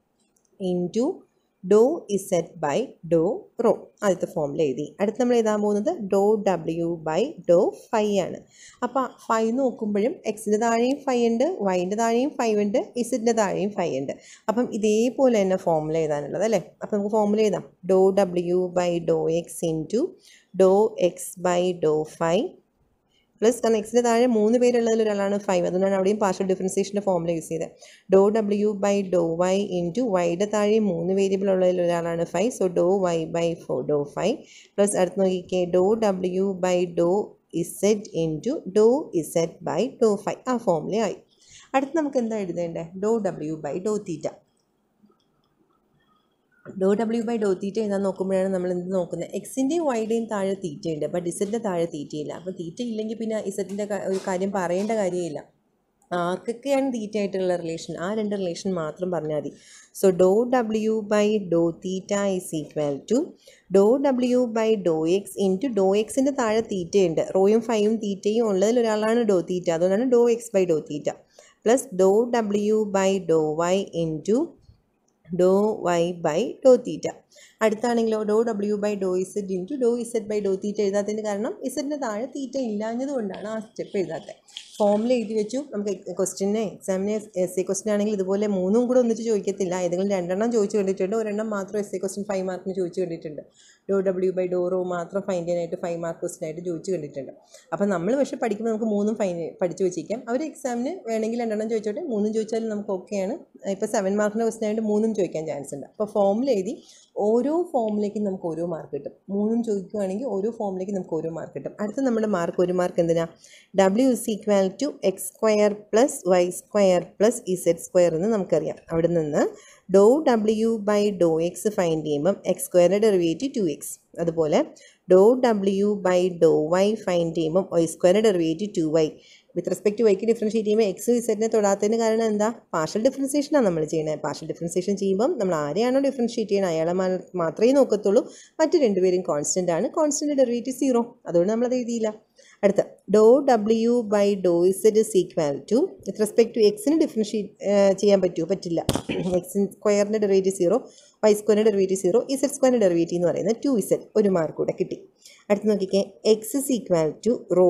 into dou z by Dr rho ആദ്യത്തെ ഫോമിൽ എഴുതി അടുത്ത് നമ്മൾ എഴുതാൻ പോകുന്നത് dou W by dou phi ആണ് അപ്പോൾ ഫൈ നോക്കുമ്പോഴും എക്സിൻ്റെ താഴെയും ഫൈ ഉണ്ട് വൈൻ്റെ താഴെയും ഫൈവ് ഉണ്ട് ഇസറ്റിൻ്റെ താഴെയും ഫൈ ഉണ്ട് അപ്പം ഇതേപോലെ തന്നെ ഫോമുല എഴുതാനുള്ളത് അല്ലേ അപ്പം നമുക്ക് ഫോമുല എഴുതാം dou W by Dr x into Dr x by dou phi plus കാരണം എക്സിൻ്റെ താഴെ മൂന്ന് പേരുള്ളതിൽ ഒരാളാണ് ഫൈവ് അതുകൊണ്ടാണ് അവിടെയും പാർഷ്യൽ ഡിഫറൻസിയേഷൻ്റെ ഫോമുല യൂസ് ചെയ്തത് ഡോ W by Dr y into വൈയുടെ താഴെ മൂന്ന് വേരിയബിൾ ഉള്ളതിൽ ഒരാളാണ് five so Dr y by ഫോ ഡോ ഫൈവ് പ്ലസ് അടുത്ത് നോക്കിക്കേ ഡോ W by Dr z into Dr z by do five ആ ഫോമുല ആയി അടുത്ത് നമുക്ക് എന്താ എഴുതേണ്ടത് ഡോ W by Dr theta Dr W by ഡോ തീറ്റ എഴുതാൻ നോക്കുമ്പോഴാണ് നമ്മൾ എന്ത് നോക്കുന്നത് എക്സിൻ്റെയും വൈയുടെയും താഴെ തീറ്റയുണ്ട് ബട്ട് ഇസറ്റിൻ്റെ താഴെ തീറ്റയില്ല അപ്പോൾ തീറ്റ ഇല്ലെങ്കിൽ പിന്നെ ഇസറ്റിൻ്റെ ഒരു കാര്യം പറയേണ്ട കാര്യമില്ല ആർക്കൊക്കെയാണ് തീറ്റ ആയിട്ടുള്ള റിലേഷൻ ആ രണ്ട് റിലേഷൻ മാത്രം പറഞ്ഞാൽ മതി so Dr W by Dr theta is equal to Dr W by Dr x into ഡോ എക്സിൻ്റെ താഴെ തീറ്റയുണ്ട് റോയും ഫൈവും തീറ്റയും ഉള്ളതിൽ ഒരാളാണ് ഡോ തീറ്റ അതുകൊണ്ടാണ് dou x by Dr theta plus Dr W by Dr y into dou y by Dr theta അടുത്താണെങ്കിലോ dou W by Dr z into Dr z by Dr theta എഴുതാത്തതിന് കാരണം ഇസഡിൻ്റെ താഴെ തീറ്റ ഇല്ലാഞ്ഞത് കൊണ്ടാണ് ആ സ്റ്റെപ്പ് എഴുതാത്തത് ഫോമിൽ എഴുതി വെച്ചു നമുക്ക് ക്വസ്റ്റിനെ എക്സാമിന് എസ് എ ക്വസ്റ്റൻ ആണെങ്കിൽ ഇതുപോലെ മൂന്നും കൂടെ ഒന്നിച്ച് ചോദിക്കത്തില്ല ഏതെങ്കിലും രണ്ടെണ്ണം ചോദിച്ചു കണ്ടിട്ടുണ്ട് ഒരെണ്ണം മാത്രം എസ് എ ക്വസ്റ്റൻ ഫൈവ് മാർക്കിന് ചോദിച്ചു കണ്ടിട്ടുണ്ട് dou W by Dr rho മാത്രം ഫൈൻഡ് ചെയ്യാനായിട്ട് ഫൈവ് മാർക്ക് ക്വസ്റ്റൻ ആയിട്ട് ചോദിച്ചു കണ്ടിട്ടുണ്ട് അപ്പോൾ നമ്മൾ പക്ഷേ പഠിക്കുമ്പോൾ നമുക്ക് മൂന്നും ഫൈൻ പഠിച്ചു വെച്ചിരിക്കാം അവർ എക്സാമിന് വേണമെങ്കിൽ രണ്ടെണ്ണം ചോദിച്ചോട്ടെ മൂന്നും ചോദിച്ചാലും നമുക്ക് ഓക്കെയാണ് ഇപ്പോൾ സെവൻ മാർക്കിൻ്റെ ക്വസ്റ്റൻ ആയിട്ട് മൂന്നും ചോദിക്കാൻ ചാൻസ് ഉണ്ട് അപ്പോൾ ഫോമിൽ എഴുതി ഓരോ ഫോമിലേക്കും നമുക്ക് ഓരോ മാർക്ക് കിട്ടും മൂന്നും ചോദിക്കുകയാണെങ്കിൽ ഓരോ ഫോമിലേക്ക് നമുക്ക് ഓരോ മാർക്ക് കിട്ടും അടുത്ത നമ്മുടെ മാർക്ക് ഒരു മാർക്ക് എന്തിനാ ഡബ്ല്യു is equal to X square plus Y square plus Z square എന്ന് നമുക്കറിയാം അവിടെ നിന്ന് dou W by Dr x find ചെയ്യുമ്പം എക്സ് സ്ക്വയറിൻ്റെ ഡെറിവേറ്റീവ് ടു എക്സ് അതുപോലെ dou W by Dr y find ചെയ്യുമ്പം വൈ സ്ക്വയറിൻ്റെ derivative two y with respect to വൈക്ക് ഡിഫറൻഷിയേറ്റ് ചെയ്യുമ്പോൾ എക്സ് ഇസെറ്റിനെ തൊടാത്തതിന് കാരണം എന്താ പാർഷ്യൽ ഡിഫറൻസിയേഷനാണ് നമ്മൾ ചെയ്യുന്നത് പാർഷ്യൽ ഡിഫറൻസിയേഷൻ ചെയ്യുമ്പം നമ്മൾ ആരെയാണോ ഡിഫറൻഷിയേറ്റ് ചെയ്യുന്നത് അയാളെ മാത്രമേ നോക്കത്തുള്ളൂ മറ്റു രണ്ടുപേരും കോൺസ്റ്റൻ്റ് ആണ് കോൺസ്റ്റൻ്റ് ഡെറിവേറ്റീവ് സീറോ അതുകൊണ്ട് നമ്മളത് എഴുതിയില്ല അടുത്ത do W by Dr z is equal to with respect to എക്സിന് ഡിഫറൻഷിയേറ്റ് ചെയ്യാൻ പറ്റുമോ പറ്റില്ല എക്സ് സ്ക്വയറിൻ്റെ ഡെറിവേറ്റീവ് സീറോ വൈ സ്ക്വയറിൻ്റെ ഡെറിവേറ്റീവ് സീറോ ഇസെഡ് സ്ക്വയറിൻ്റെ ഡെറിവേറ്റീവ് എന്ന് പറയുന്നത് ടു ഇസെഡ് ഒരു മാർക്ക് കൂടെ കിട്ടി അടുത്ത് നോക്കിക്കേ x is equal to rho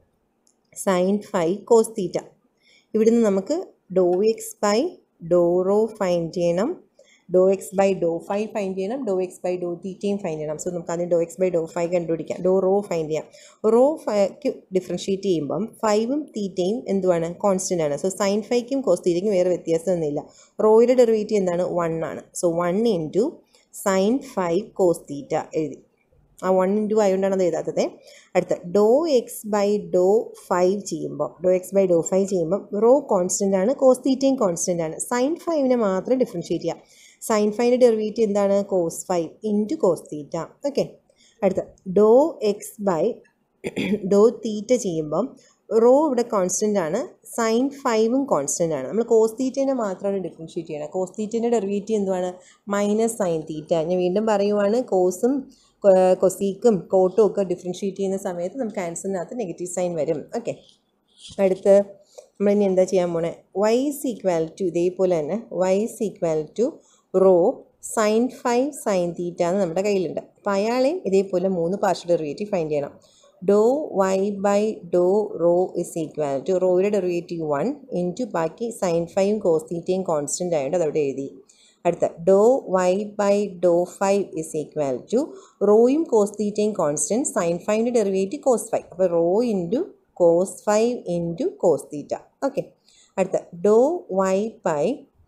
sine five cos theta ഇവിടുന്ന് നമുക്ക് do x by Dr rho find ചെയ്യണം do x by do phi find ചെയ്യണം ഡോ എക്സ് ബൈ ഡോ തീറ്റയും ഫൈൻഡ് ചെയ്യണം സോ നമുക്ക് ആദ്യം do x by do phi കണ്ടുപിടിക്കാം do rho find ചെയ്യാം റോ ഫൈക്ക് ഡിഫറൻഷ്യേറ്റ് ചെയ്യുമ്പം ഫൈവും തീറ്റയും എന്തുവാണ് കോൺസ്റ്റൻ്റ് ആണ് സോ സൈൻ ഫൈക്കും കോസ് തീറ്റയ്ക്കും വേറെ വ്യത്യാസമൊന്നുമില്ല റോയുടെ ഡെറിവേറ്റീവ് എന്താണ് വൺ ആണ് so one into sine five cos theta എഴുതി ആ വൺ ഇൻറ്റു ആയതുകൊണ്ടാണ് അത് എഴുതാത്തത് അടുത്ത do x by do phi ചെയ്യുമ്പോൾ do x by do phi ചെയ്യുമ്പോൾ റോ കോൺസ്റ്റൻ്റ് ആണ് കോസ് തീറ്റയും കോൺസ്റ്റൻ്റ് ആണ് സൈൻ ഫൈവിനെ മാത്രം ഡിഫറൻഷ്യേറ്റ് ചെയ്യാം സൈൻ ഫൈവിൻ്റെ ഡെറിവേറ്റീവ് എന്താണ് cos phi into cos theta okay അടുത്ത ഡോ എക്സ് ബൈ ഡോ തീറ്റ ചെയ്യുമ്പം റോ ഇവിടെ കോൺസ്റ്റൻ്റ് ആണ് സൈൻ ഫൈവും കോൺസ്റ്റൻ്റ് ആണ് നമ്മൾ കോസ് തീറ്റേനെ മാത്രമാണ് ഡിഫറൻഷ്യേറ്റ് ചെയ്യണം കോസ് തീറ്റേൻ്റെ ഡെറിവേറ്റീവ് എന്തുവാണ് മൈനസ് സൈൻ തീറ്റ ഞാൻ വീണ്ടും പറയുവാണ് കോസും കൊസീക്കും കോട്ടും ഒക്കെ ഡിഫറൻഷ്യേറ്റ് ചെയ്യുന്ന സമയത്ത് നമുക്ക് ആൻസറിനകത്ത് നെഗറ്റീവ് സൈൻ വരും ഓക്കെ അടുത്ത് നമ്മൾ ഇനി എന്താ ചെയ്യാൻ പോണേ വൈ ഇസ് ഈക്വൽ ടു ഇതേപോലെ തന്നെ y is equal to rho sine five sine theta എന്ന് നമ്മുടെ കയ്യിലുണ്ട് അപ്പോൾ അയാളെയും ഇതേപോലെ മൂന്ന് പാർഷ്യൽ ഡെറിവേറ്റീവ് ഫൈൻഡ് ചെയ്യണം ഡോ y by Dr rho is equal to റോയുടെ ഡെറിവേറ്റീവ് വൺ ഇൻറ്റു ബാക്കി സൈൻ ഫൈവും കോസ് തീറ്റയും കോൺസ്റ്റൻ്റ് ആയതുകൊണ്ട് അതവിടെ എഴുതി അടുത്ത do y by do phi is equal to റോയും കോസ് തീറ്റയും കോൺസ്റ്റൻറ്റ് സൈൻ ഫൈവിൻ്റെ ഡെറിവേറ്റീവ് കോസ് ഫൈവ് അപ്പോൾ rho into cos phi into cos theta okay അടുത്ത do y by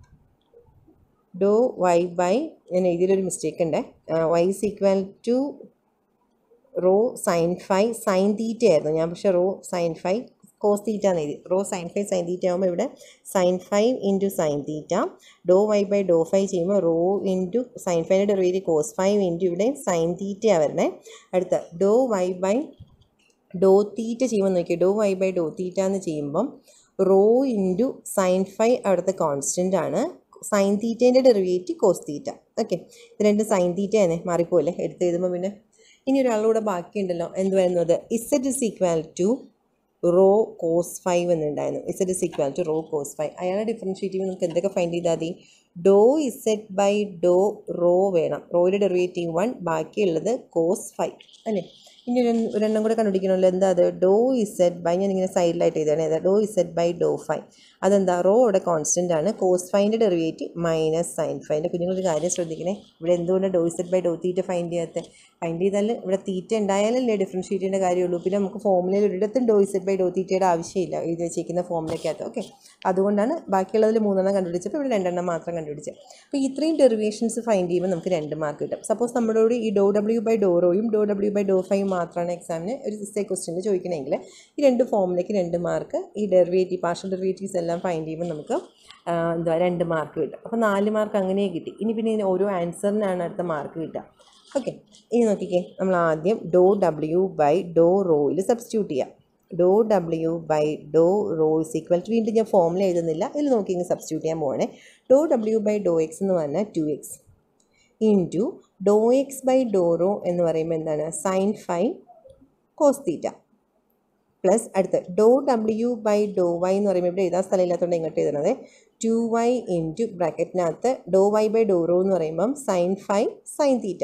Dr y by ഞാൻ എഴുതിയൊരു മിസ്റ്റേക്ക് ഉണ്ട് y is equal to rho sine five sine theta ആയിരുന്നു ഞാൻ പക്ഷേ rho sine five cos theta എന്ന് എഴുതി rho sine five sine theta ആകുമ്പോൾ ഇവിടെ sine phi into sine theta Dr y by do phi ചെയ്യുമ്പോൾ റോ ഇൻറ്റു സൈൻ ഫൈവിൻ്റെ derivative cos phi into ഇവിടെ സൈൻ തീറ്റയാണ് വരുന്നത് അടുത്ത ഡോ വൈ ബൈ ഡോ തീറ്റ ചെയ്യുമ്പോൾ നോക്കിയാൽ ഡോ വൈ ബൈ ഡോ തീറ്റ എന്ന് ചെയ്യുമ്പം റോ ഇൻറ്റു സൈൻ ഫൈവ് അവിടുത്തെ കോൺസ്റ്റൻ്റ് ആണ് സൈൻ തീറ്റേൻ്റെ ഡെറിവേറ്റീവ് കോസ് തീറ്റ ഓക്കെ ഇത് രണ്ട് സൈൻ തീറ്റ തന്നെ മാറിപ്പോലെ എടുത്ത് എഴുതുമ്പോൾ പിന്നെ ഇനി ഒരാളുകൂടെ ബാക്കിയുണ്ടല്ലോ എന്ത് വരുന്നത് z is equal to rho cos phi എന്നുണ്ടായിരുന്നു z is equal to rho cos phi അയാളെ ഡിഫറൻഷ്യേറ്റ് ചെയ്യുമ്പോൾ നമുക്ക് എന്തൊക്കെ ഫൈൻഡ് ചെയ്താൽ മതി do z by Dr rho വേണം റോയുടെ ഡെറിവേറ്റീവ് വൺ ബാക്കിയുള്ളത് കോസ് ഫൈവ് അല്ലേ ഇനി ഒരു ഒരെണ്ണം കൂടെ കണ്ടുപിടിക്കണമല്ലോ എന്താ അത് ഡോ ഇസഡ് ബൈ ഞാൻ ഇങ്ങനെ സൈഡിലായിട്ട് എഴുതാണ് ഏതാ do z by do phi അതെന്താ റോ അവിടെ കോൺസ്റ്റൻ്റ് ആണ് കോസ് ഫൈവിൻ്റെ ഡെറിവേറ്റീവ് മൈനസ് സൈൻ ഫൈവിൻ്റെ കുഞ്ഞുങ്ങളൊരു കാര്യം ശ്രദ്ധിക്കണേ ഇവിടെ എന്തുകൊണ്ട് do z by Dr theta find ചെയ്യാത്ത ഫൈൻഡ് ചെയ്താൽ ഇവിടെ തീറ്റ ഉണ്ടായാലല്ലേ ഡിഫറൻഷ്യേറ്റ് ചെയ്യേണ്ട കാര്യമുള്ളൂ പിന്നെ നമുക്ക് ഫോമുലയിൽ ഒരിടത്തും ഡോ ഇസഡ് ബൈ ഡോ തീറ്റയുടെ ആവശ്യമില്ല എഴുതി വെച്ചിരിക്കുന്ന ഫോമിലേക്കകത്ത് ഓക്കെ അതുകൊണ്ടാണ് ബാക്കിയുള്ളതിൽ മൂന്നെണ്ണം കണ്ടുപിടിച്ചപ്പോൾ ഇവിടെ രണ്ടെണ്ണം മാത്രം കണ്ടുപിടിച്ചത് അപ്പോൾ ഇത്രയും ഡെറിവേഷൻസ് ഫൈൻഡ് ചെയ്യുമ്പോൾ നമുക്ക് രണ്ട് മാർക്ക് കിട്ടും സപ്പോസ് നമ്മളോട് ഈ ഡോ ഡബ്ല്യു ബൈ ഡോ റോയും do W by do phi മാത്രമാണ് എക്സാമിന് ഒരു സിസ്റ്റേ ക്വസ്റ്റ്യനിൽ ചോദിക്കണമെങ്കിൽ ഈ രണ്ട് ഫോമിലേക്ക് രണ്ട് മാർക്ക് ഈ ഡെറിവേറ്റീവ് പാർഷ്യൽ ഡെറിവേറ്റീവ്സ് എല്ലാം ഫൈൻഡ് ചെയ്യുമ്പോൾ നമുക്ക് എന്താ രണ്ട് മാർക്ക് കിട്ടും അപ്പോൾ നാല് മാർക്ക് അങ്ങനെ കിട്ടി ഇനി പിന്നെ ഇതിന് ഓരോ ആൻസറിനാണ് അടുത്ത മാർക്ക് കിട്ടുക ഓക്കെ ഇനി നോക്കിക്കേ നമ്മൾ ആദ്യം ഡോ ഡബ്ല്യു ബൈ ഡോ റോയിൽ സബ്സ്റ്റിറ്റ്യൂട്ട് ചെയ്യാം do W by Dr rho is equal to വീണ്ടും ഞാൻ ഫോമിൽ എഴുതുന്നില്ല ഇതിൽ നോക്കി ഇങ്ങനെ സബ്സ്റ്റിറ്റ്യൂട്ട് ചെയ്യാൻ പോവാണേ do W by Dr x എന്ന് പറഞ്ഞാൽ two x into Dr x by Dr rho എന്ന് പറയുമ്പോൾ എന്താണ് sine five cos theta plus അടുത്ത് do W by Dr y എന്ന് പറയുമ്പോൾ ഇവിടെ എഴുതാൻ സ്ഥലമില്ലാത്തതുകൊണ്ട് ഇങ്ങോട്ട് എഴുതുന്നത് ടു വൈ ഇൻറ്റു ബ്രാക്കറ്റിനകത്ത് do y by Dr rho എന്ന് പറയുമ്പം sine five sine theta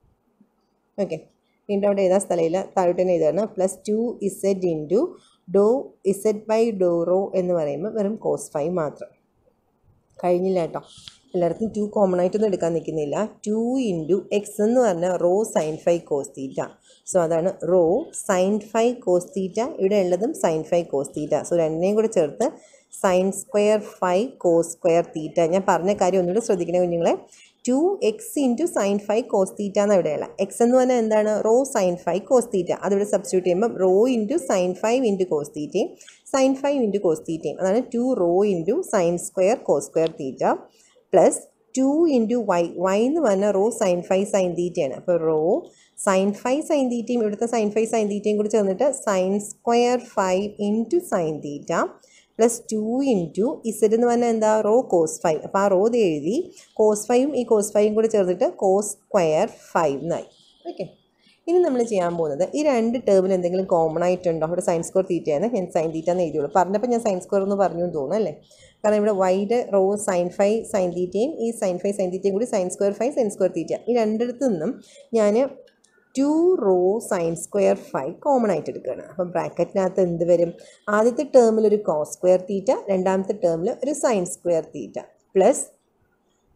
okay വീണ്ടും അവിടെ എഴുതാൻ സ്ഥലമില്ല താഴോട്ട് തന്നെ എഴുതാണ് plus two z into Dr z by Dr rho എന്ന് പറയുമ്പോൾ വെറും കോസ് ഫൈവ് മാത്രം കഴിഞ്ഞില്ല കേട്ടോ എല്ലായിടത്തും ടു കോമൺ ആയിട്ടൊന്നും എടുക്കാൻ നിൽക്കുന്നില്ല ടു ഇൻറ്റു എക്സ് എന്ന് പറഞ്ഞാൽ rho sine five cos theta so അതാണ് rho sine five cos theta ഇവിടെ ഉള്ളതും sine five cos theta so രണ്ടിനെയും കൂടെ ചേർത്ത് sine square phi cos square theta ഞാൻ പറഞ്ഞ കാര്യം ഒന്നുകൂടെ ശ്രദ്ധിക്കണേ കുഞ്ഞുങ്ങളെ two x into sine five cos theta എന്ന് ഇവിടെയുള്ള എക്സ് എന്ന് പറഞ്ഞാൽ എന്താണ് rho sine five cos theta അതിവിടെ സബ്സ്റ്റിറ്റ്യൂട്ട് ചെയ്യുമ്പോൾ rho into sine phi into cos തീറ്റയും സൈൻ ഫൈവ് ഇൻറ്റു കോസ് തീറ്റയും അതാണ് two rho into sine square cos square theta plus two into y y എന്ന് പറഞ്ഞാൽ റോ സൈൻ ഫൈവ് സൈൻ തീറ്റയാണ് അപ്പോൾ raw sine five sine തീറ്റയും ഇവിടുത്തെ sign five sine തീറ്റയും കൂടി ചേർന്നിട്ട് sine square five into sine theta plus two into z എന്ന് പറഞ്ഞാൽ എന്താ റോ കോസ് ഫൈവ് അപ്പോൾ ആ റോ ഇത് എഴുതി കോസ് ഫൈവും ഈ കോസ് ഫൈവും കൂടി ചേർത്തിട്ട് കോസ് സ്ക്വയർ ഫൈവ് എന്നായി ഓക്കെ ഇനി നമ്മൾ ചെയ്യാൻ പോകുന്നത് ഈ രണ്ട് ടേമിൽ എന്തെങ്കിലും കോമൺ ആയിട്ടുണ്ടോ ഇവിടെ സൈൻ സ്ക്വയർ തീറ്റയാണ് ഞാൻ സൈൻ തീറ്റ എന്ന് എഴുതിയുള്ളൂ പറഞ്ഞപ്പോൾ ഞാൻ സൈൻ സ്ക്വയർ എന്ന് പറഞ്ഞു എന്ന് തോന്നുന്നു അല്ലേ കാരണം ഇവിടെ വൈഡ് റോ സൈൻ ഫൈവ് സൈൻ തീറ്റയും ഈ സൈൻ ഫൈവ് സൈൻ തീറ്റയും കൂടി sine square phi sine square theta ഈ രണ്ടിടത്തു നിന്നും ഞാൻ two rho sine square phi common ആയിട്ട് എടുക്കുകയാണ് അപ്പം ബ്രാക്കറ്റിനകത്ത് എന്ത് വരും ആദ്യത്തെ ടേമിൽ ഒരു കോസ് സ്ക്വയർ തീറ്റ രണ്ടാമത്തെ ടേമിൽ ഒരു sine square theta plus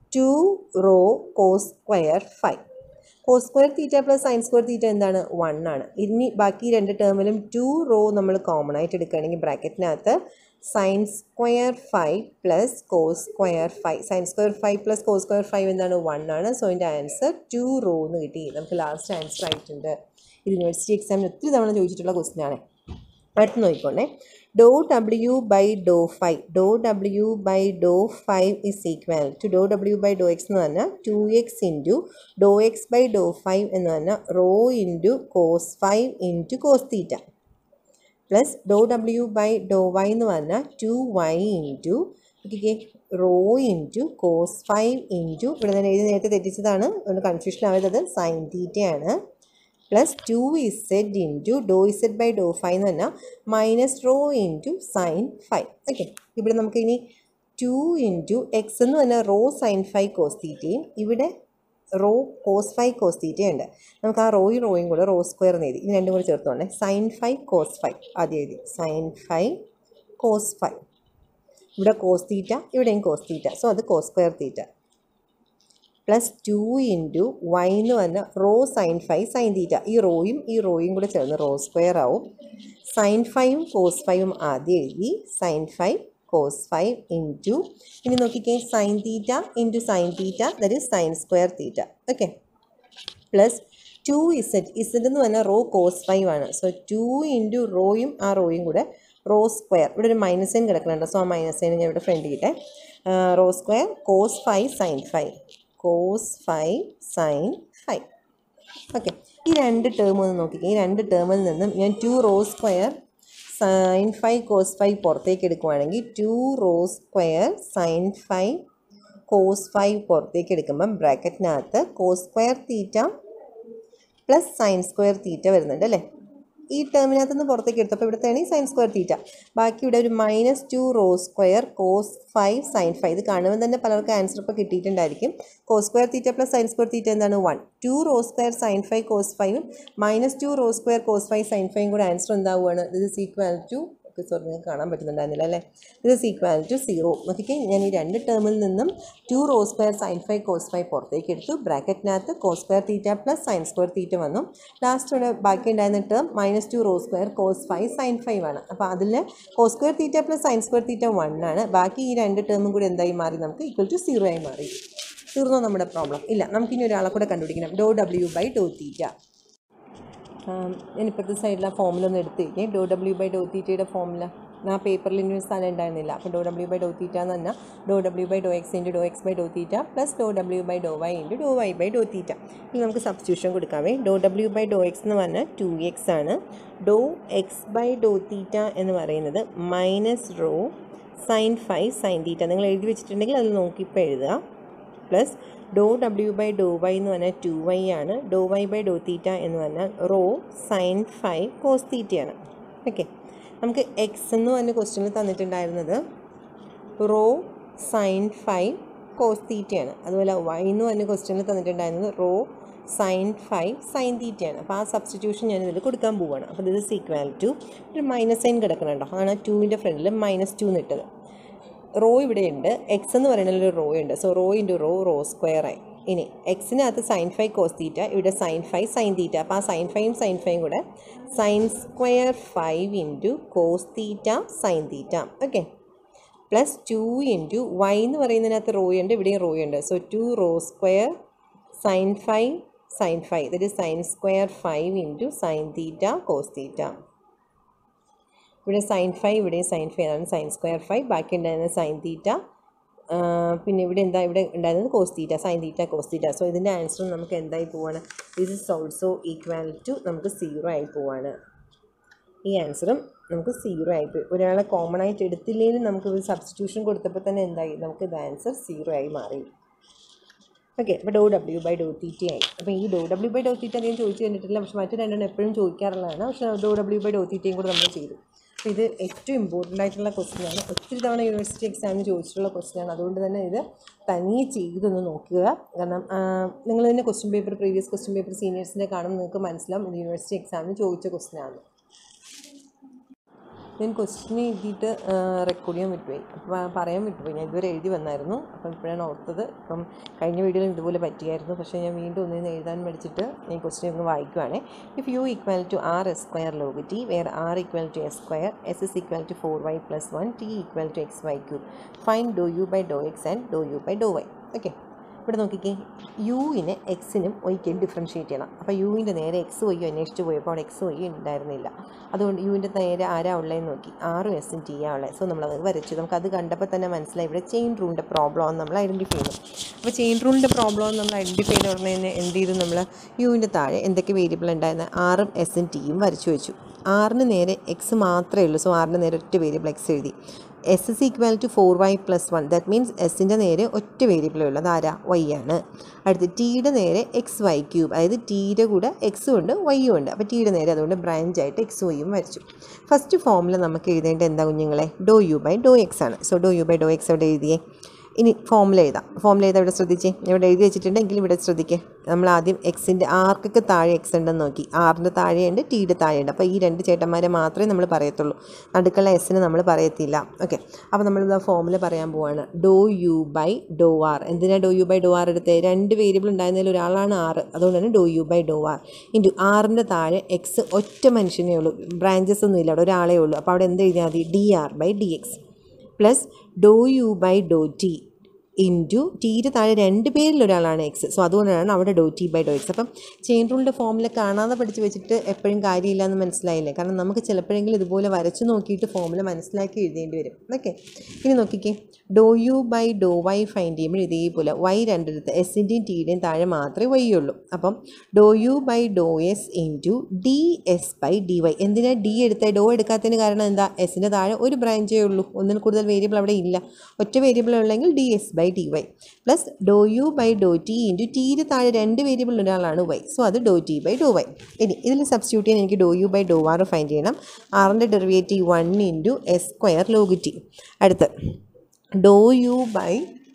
two rho cos square phi cos square theta plus sine square theta എന്താണ് വൺ ആണ് ഇനി ബാക്കി രണ്ട് ടേമിലും ടു റോ നമ്മൾ കോമൺ ആയിട്ട് എടുക്കുകയാണെങ്കിൽ ബ്രാക്കറ്റിനകത്ത് sine square phi plus cos square phi sine square phi plus cos square phi എന്താണ് വൺ ആണ് സോ അതിൻ്റെ ആൻസർ ടു റോ എന്ന് കിട്ടി നമുക്ക് ലാസ്റ്റ് ആൻസർ ആയിട്ടുണ്ട് ഇത് യൂണിവേഴ്സിറ്റി എക്സാമിന് ഒത്തിരി തവണ ചോദിച്ചിട്ടുള്ള ക്വസ്റ്റ്യൻ ആണ് അടുത്ത് നോക്കിക്കോണേ ഡോ W by do five Dr W by do phi is equal to Dr W by Dr x എന്ന് പറഞ്ഞാൽ two x into Dr x by do phi എന്ന് പറഞ്ഞാൽ raw into cos phi into cos theta plus Dr W by Dr y എന്ന് പറഞ്ഞാൽ to y into okay raw into cos phi into ഇവിടെ ഞാൻ എഴുതി നേരത്തെ തെറ്റിച്ചതാണ് ഒന്ന് കൺഫ്യൂഷൻ ആവുന്നത് സൈൻ തീറ്റയാണ് plus two z into Dr z by do phi എന്ന് പറഞ്ഞാൽ minus rho into sine phi okay ഇവിടെ നമുക്ക് ഇനി ടു ഇൻറ്റു എക്സ് എന്ന് പറഞ്ഞാൽ റോ സൈൻ ഫൈവ് കോസ് തീറ്റയും ഇവിടെ റോ കോസ് ഫൈവ് കോസ് തീറ്റയുണ്ട് നമുക്ക് ആ റോയും റോയും കൂടെ റോ സ്ക്വയർ എന്ന് എഴുതി ഇത് രണ്ടും കൂടെ ചേർത്തോണ്ടേ സൈൻ ഫൈവ് കോസ് ഫൈവ് ആദ്യം എഴുതി സൈൻ ഫൈവ് കോസ് ഫൈവ് ഇവിടെ കോസ് തീറ്റ ഇവിടെയും കോസ് തീറ്റ സോ അത് cos square theta plus two into y എന്ന് പറഞ്ഞാൽ rho sine five sine theta ഈ റോയും ഈ റോയും കൂടെ ചേർന്ന് റോ സ്ക്വയർ ആവും സൈൻ ഫൈവും കോസ് ഫൈവും ആദ്യം എഴുതി sine five cos phi into ഇനി നോക്കിക്കേ sine theta into sine theta that is sine square theta okay plus two z z എന്ന് പറഞ്ഞാൽ റോ കോസ് ഫൈവ് ആണ് സോ ടു ഇൻറ്റു റോയും ആ റോയും കൂടെ റോ സ്ക്വയർ ഇവിടെ ഒരു മൈനസ് സൈൻ കിടക്കുന്നുണ്ട് സോ ആ മൈനസ് സൈൻ ഞാൻ ഇവിടെ ഫ്രണ്ട് ചെയ്യട്ടെ rho square cos phi sine five cos phi sine phi okay ഈ രണ്ട് ടേം ഒന്ന് നോക്കിക്കേ ഈ രണ്ട് ടേമിൽ നിന്നും ഞാൻ two rho square sine five cos phi പുറത്തേക്ക് എടുക്കുവാണെങ്കിൽ two rho square sine five cos phi പുറത്തേക്ക് എടുക്കുമ്പം ബ്രാക്കറ്റിനകത്ത് cos square theta plus sine square theta വരുന്നുണ്ട് അല്ലേ ഈ ടേമിനകത്ത് നിന്ന് പുറത്തേക്ക് എടുത്തപ്പോൾ ഇവിടുത്തെയാണ് ഈ സൈൻ സ്ക്വയർ തീറ്റ ബാക്കി ഇവിടെ ഒരു minus two rho square cos phi sine phi ഇത് കാണുമ്പോൾ തന്നെ പലർക്കും ആൻസർ ഇപ്പോൾ കിട്ടിയിട്ടുണ്ടായിരിക്കും cos square theta plus sine square theta എന്താണ് one two rho square sine five cos ഫൈവും minus two rho square cos phi sine ഫൈവും കൂടെ ആൻസർ എന്താവുകയാണ് ഇത് is equal to okay sorry നിങ്ങൾക്ക് കാണാൻ പറ്റുന്നുണ്ടായിരുന്നില്ല അല്ലേ ഇത് ഇസ് ഈക്വൽ ടു സീറോ നോക്കിക്കേ ഞാൻ ഈ രണ്ട് ടേമിൽ നിന്നും two rho square sine five cos phi പുറത്തേക്ക് എടുത്തു ബ്രാക്കറ്റിനകത്ത് cos square theta plus sine square theta വന്നു ലാസ്റ്റ് ഇവിടെ ബാക്കി ഉണ്ടായിരുന്ന term minus two rho square cos phi sine five ആണ് അപ്പോൾ അതിൽ cos square theta plus sine square theta one ആണ് ബാക്കി ഈ രണ്ട് ടേമും കൂടി എന്തായി മാറി നമുക്ക് ഈക്വൽ ടു സീറോ ആയി മാറി തീർന്നോ നമ്മുടെ പ്രോബ്ലം ഇല്ല നമുക്കിനി ഒരാളെ കൂടെ കണ്ടുപിടിക്കണം ഡോ ഡബ്ല്യു ബൈ ഡോ തീറ്റ ഞാൻ ഇപ്പോഴത്തെ സൈഡിൽ ആ ഫോമുല ഒന്ന് എടുത്തിരിക്കേ ഡോ ഡബ്ല്യു ബൈ ഡോ തീറ്റയുടെ ഫോമുല ആ പേപ്പറിൽ ഇനി ഒരു സ്ഥലം ഉണ്ടായിരുന്നില്ല അപ്പോൾ dou W by Dr theta എന്ന് പറഞ്ഞാൽ ഡോ W by Dr x into Dr x by Dr theta plus Dr W by Dr y into dou y by ഡോ തീറ്റ ഇനി നമുക്ക് സബ്സ്റ്റിറ്റ്യൂഷൻ കൊടുക്കാവേ ഡോ ഡബ്ല്യു ബൈ ഡോ എക്സ് എന്ന് പറഞ്ഞാൽ ടു എക്സ് ആണ് ഡോ x by Dr theta എന്ന് പറയുന്നത് minus rho sine five sine theta നിങ്ങൾ എഴുതി വെച്ചിട്ടുണ്ടെങ്കിൽ അത് നോക്കി ഇപ്പോൾ എഴുതുക plus Dr W by Dr y എന്ന് പറഞ്ഞാൽ ടു വൈ ആണ് ഡോ വൈ ബൈ ഡോ തീറ്റ എന്ന് പറഞ്ഞാൽ റോ സൈൻ ഫൈവ് കോസ് തീറ്റയാണ് ഓക്കെ നമുക്ക് എക്സ് എന്ന് പറഞ്ഞ ക്വസ്റ്റ്യനിൽ തന്നിട്ടുണ്ടായിരുന്നത് റോ സൈൻ ഫൈവ് കോസ് തീറ്റയാണ് അതുപോലെ വൈ എന്ന് പറഞ്ഞ ക്വസ്റ്റ്യനിൽ തന്നിട്ടുണ്ടായിരുന്നത് റോ സൈൻ ഫൈവ് സൈൻ തീറ്റയാണ് അപ്പോൾ ആ സബ്സ്റ്റിറ്റ്യൂഷൻ ഞാൻ ഇതിൽ കൊടുക്കാൻ പോവുകയാണ് അപ്പോൾ ഇത് ഈക്വൽ ടു ഒരു മൈനസ് സൈൻ കിടക്കണുണ്ടോ ആണ് ടുവിൻ്റെ ഫ്രണ്ടിൽ മൈനസ് ടു എന്നിട്ടത് റോ ഇവിടെയുണ്ട് എക്സ് എന്ന് പറയുന്ന ഒരു റോ ഉണ്ട് so rho into rho rho square ആയി ഇനി എക്സിനകത്ത് സൈൻ ഫൈവ് കോസ് തീറ്റ ഇവിടെ സൈൻ ഫൈവ് സൈൻ തീറ്റ അപ്പോൾ ആ സൈൻ ഫൈവും സൈൻ ഫൈവും കൂടെ sine square five into cos theta sine theta okay plus two into y എന്ന് പറയുന്നതിനകത്ത് റോ ഉണ്ട് ഇവിടെയും റോ ഉണ്ട് so two rho square sine five sine five that sine square five into sine theta cos theta ഇവിടെ sine five ഇവിടെയും sine five ആണ് sine square five ബാക്കി ഉണ്ടായിരുന്നത് സൈൻ തീറ്റ പിന്നെ ഇവിടെ എന്താ ഇവിടെ ഉണ്ടായിരുന്നത് cos theta sine theta cos theta so ഇതിൻ്റെ ആൻസർ നമുക്ക് എന്തായി പോവാണ് this is also equal to നമുക്ക് സീറോ ആയി പോവാണ് ഈ ആൻസറും നമുക്ക് സീറോ ആയിപ്പോയി ഒരാളെ കോമൺ ആയിട്ട് എടുത്തില്ലെങ്കിലും നമുക്ക് ഒരു സബ്സ്റ്റിറ്റ്യൂഷൻ കൊടുത്തപ്പോൾ തന്നെ എന്തായി നമുക്ക് ഇത് ആൻസർ സീറോ ആയി മാറി ഓക്കെ അപ്പോൾ ഡോ ഡബ്ല്യു ബൈ ഡോ തീറ്റ ആയി അപ്പോൾ ഈ ഡോ ഡബ്ല്യു ബൈ ഡോ തീറ്റ അധികം ചോദിച്ചു കഴിഞ്ഞിട്ടില്ല പക്ഷേ മറ്റു രണ്ടെണ്ണം എപ്പോഴും ചോദിക്കാറുള്ളതാണ് പക്ഷേ ഡോ ഡബ്ല്യു ബൈ ഡോ തീറ്റയും കൂടെ നമ്മൾ ചെയ്തു അപ്പോൾ ഇത് ഏറ്റവും ഇമ്പോർട്ടൻ്റ് ആയിട്ടുള്ള ക്വസ്റ്റ്യൻ ആണ് ഒത്തിരി തവണ യൂണിവേഴ്സിറ്റി എക്സാമിന് ചോദിച്ചിട്ടുള്ള ക്വസ്റ്റ്യൻ ആണ് അതുകൊണ്ട് തന്നെ ഇത് തനിയെ ചെയ്തൊന്ന് നോക്കുക കാരണം നിങ്ങൾ തന്നെ question paper previous question paper സീനിയേഴ്സിൻ്റെ കാണുമ്പോൾ നിങ്ങൾക്ക് മനസ്സിലാവും ഇത് യൂണിവേഴ്സിറ്റി എക്സാമിന് ചോദിച്ച ക്വസ്റ്റ്യൻ ആണ് ഞാൻ ക്വസ്റ്റ്യൻ എഴുതിയിട്ട് റെക്കോർഡ് ചെയ്യാൻ വിട്ടുപോയി അപ്പോൾ പറയാൻ വിട്ടുപോയി ഞാൻ ഇതുവരെ എഴുതി വന്നായിരുന്നു അപ്പം ഇപ്പോഴാണ് ഓർത്തത് അപ്പം കഴിഞ്ഞ വീഡിയോയിൽ ഇതുപോലെ പറ്റിയായിരുന്നു പക്ഷേ ഞാൻ വീണ്ടും ഒന്നിന്ന് എഴുതാൻ പഠിച്ചിട്ട് ഞാൻ ക്വസ്റ്റ്യൻ ഒന്ന് വായിക്കുവാണേ if u equal to r s square log t where r equal to s square s is equal to four y plus one t equal to x y cube fine doe u by Dr x and doe u by Dr y okay ഇവിടെ നോക്കിക്കേ യുവിനെ എക്സിനും വൈക്കും differentiate ചെയ്യണം അപ്പോൾ യുവിൻ്റെ നേരെ X വൈയും അന്വേഷിച്ച് പോയപ്പോൾ അവിടെ X Y ഉണ്ടായിരുന്നില്ല അതുകൊണ്ട് യുവിൻ്റെ നേരെ ആരാ ഉള്ളതെന്ന് നോക്കി ആറും എസും ടി ആ ഉള്ളത് സോ നമ്മളത് വരച്ചു നമുക്കത് കണ്ടപ്പോൾ തന്നെ മനസ്സിലായി ഇവിടെ ചെയിൻ റൂളിൻ്റെ പ്രോബ്ലം ആണ് നമ്മൾ ഐഡൻറ്റിഫൈ ചെയ്യുന്നു അപ്പോൾ ചെയിൻ റൂളിൻ്റെ പ്രോബ്ലം നമ്മൾ ഐഡൻറ്റിഫൈ ചെയ്ത് ഉടനെ എന്ത് ചെയ്തു നമ്മൾ യുവിൻ്റെ താഴെ എന്തൊക്കെ വേരിയബിൾ ഉണ്ടായിരുന്ന ആറും എസും ടിയും വരച്ചു വെച്ചു ആറിന് നേരെ എക്സ് മാത്രമേ ഉള്ളൂ സോ ആറിന് നേരെ ഒറ്റ വേരിയബിൾ എക്സ് എഴുതി s is equal to four y plus one that means എസിൻ്റെ നേരെ ഒറ്റ വേരിയബിളേ ഉള്ളത് ആരാ വൈ ആണ് അടുത്ത് ടിയുടെ നേരെ എക്സ് വൈ ക്യൂബ് അതായത് ടിയുടെ കൂടെ എക്സും ഉണ്ട് വൈയും ഉണ്ട് അപ്പോൾ ടിയുടെ നേരെ അതുകൊണ്ട് ബ്രാഞ്ച് ആയിട്ട് എക്സ് വൈയും വരച്ചു ഫസ്റ്റ് ഫോമിൽ നമുക്ക് എഴുതേണ്ടത് എന്താ കുഞ്ഞുങ്ങളെ doe u by Dr x ആണ് so doe u by Dr x അവിടെ എഴുതിയേ ഇനി ഫോമിൽ എഴുതാം ഫോമിൽ എഴുതാം ഇവിടെ ശ്രദ്ധിച്ചേ ഇവിടെ എഴുതി വെച്ചിട്ടുണ്ടെങ്കിൽ ഇവിടെ ശ്രദ്ധിക്കേ നമ്മൾ ആദ്യം എക്സിൻ്റെ ആർക്കൊക്കെ താഴെ എക്സ് ഉണ്ടെന്ന് നോക്കി ആറിൻ്റെ താഴെയുണ്ട് ടിയുടെ താഴെയുണ്ട് അപ്പോൾ ഈ രണ്ട് ചേട്ടന്മാരെ മാത്രമേ നമ്മൾ പറയത്തുള്ളൂ നടുക്കുള്ള എസ്സിന് നമ്മൾ പറയത്തില്ല ഓക്കെ അപ്പോൾ നമ്മളിത് ഫോമിൽ പറയാൻ പോവാണ് doe u by Dr r എന്തിനാണ് doe u by Dr r എടുത്തത് രണ്ട് വേരിയബിൾ ഉണ്ടായിരുന്നതിൽ ഒരാളാണ് ആറ് അതുകൊണ്ടാണ് doe u by Dr r into ആറിൻ്റെ താഴെ എക്സ് ഒറ്റ മനുഷ്യനേ ഉള്ളൂ ബ്രാഞ്ചസ് ഒന്നും ഇല്ല അവിടെ ഒരാളേ ഉള്ളൂ അപ്പോൾ അവിടെ എന്ത് എഴുതിയാൽ മതി d r by d x plus doe u by doe t into ടീയുടെ താഴെ രണ്ട് പേരിൽ ഒരാളാണ് എക്സ് സോ അതുകൊണ്ടാണ് അവിടെ doe t by Dr x അപ്പം ചെയിൻ റൂളിൻ്റെ ഫോമിൽ കാണാതെ പഠിച്ച് വെച്ചിട്ട് എപ്പോഴും കാര്യമില്ല എന്ന് മനസ്സിലായില്ലേ കാരണം നമുക്ക് ചിലപ്പോഴെങ്കിലും ഇതുപോലെ വരച്ച് നോക്കിയിട്ട് ഫോമിൽ മനസ്സിലാക്കി എഴുതേണ്ടി വരും ഓക്കെ ഇനി നോക്കിക്കേ doe u by Dr y find ചെയ്യുമ്പോൾ ഇതേപോലെ വൈ രണ്ടിടത്ത് എസിൻ്റെയും ടീയുടെയും താഴെ മാത്രമേ വൈ ഉള്ളൂ അപ്പം doe u by doe s into d s by d y എന്തിനാ ഡി എടുത്ത ഡോ എടുക്കാത്തതിന് കാരണം എന്താ എസിൻ്റെ താഴെ ഒരു ബ്രാഞ്ചേ ഉള്ളൂ ഒന്നിൽ കൂടുതൽ വേരിയബിൾ അവിടെ ഇല്ല ഒറ്റ വേരിയബിൾ ഉള്ളെങ്കിൽ d s by d y plus doe u by doe t into ടിയുടെ താഴെ രണ്ട് വേരിയബിൾ ഒരാളാണ് വൈ സോ അത് doe t by Dr y ഇനി ഇതിൽ സബ്സ്റ്റിറ്റ്യൂട്ട് ചെയ്യാൻ എനിക്ക് doe u by Dr r find ചെയ്യണം ആറിൻ്റെ derivative one into s square log t അടുത്ത് doe u by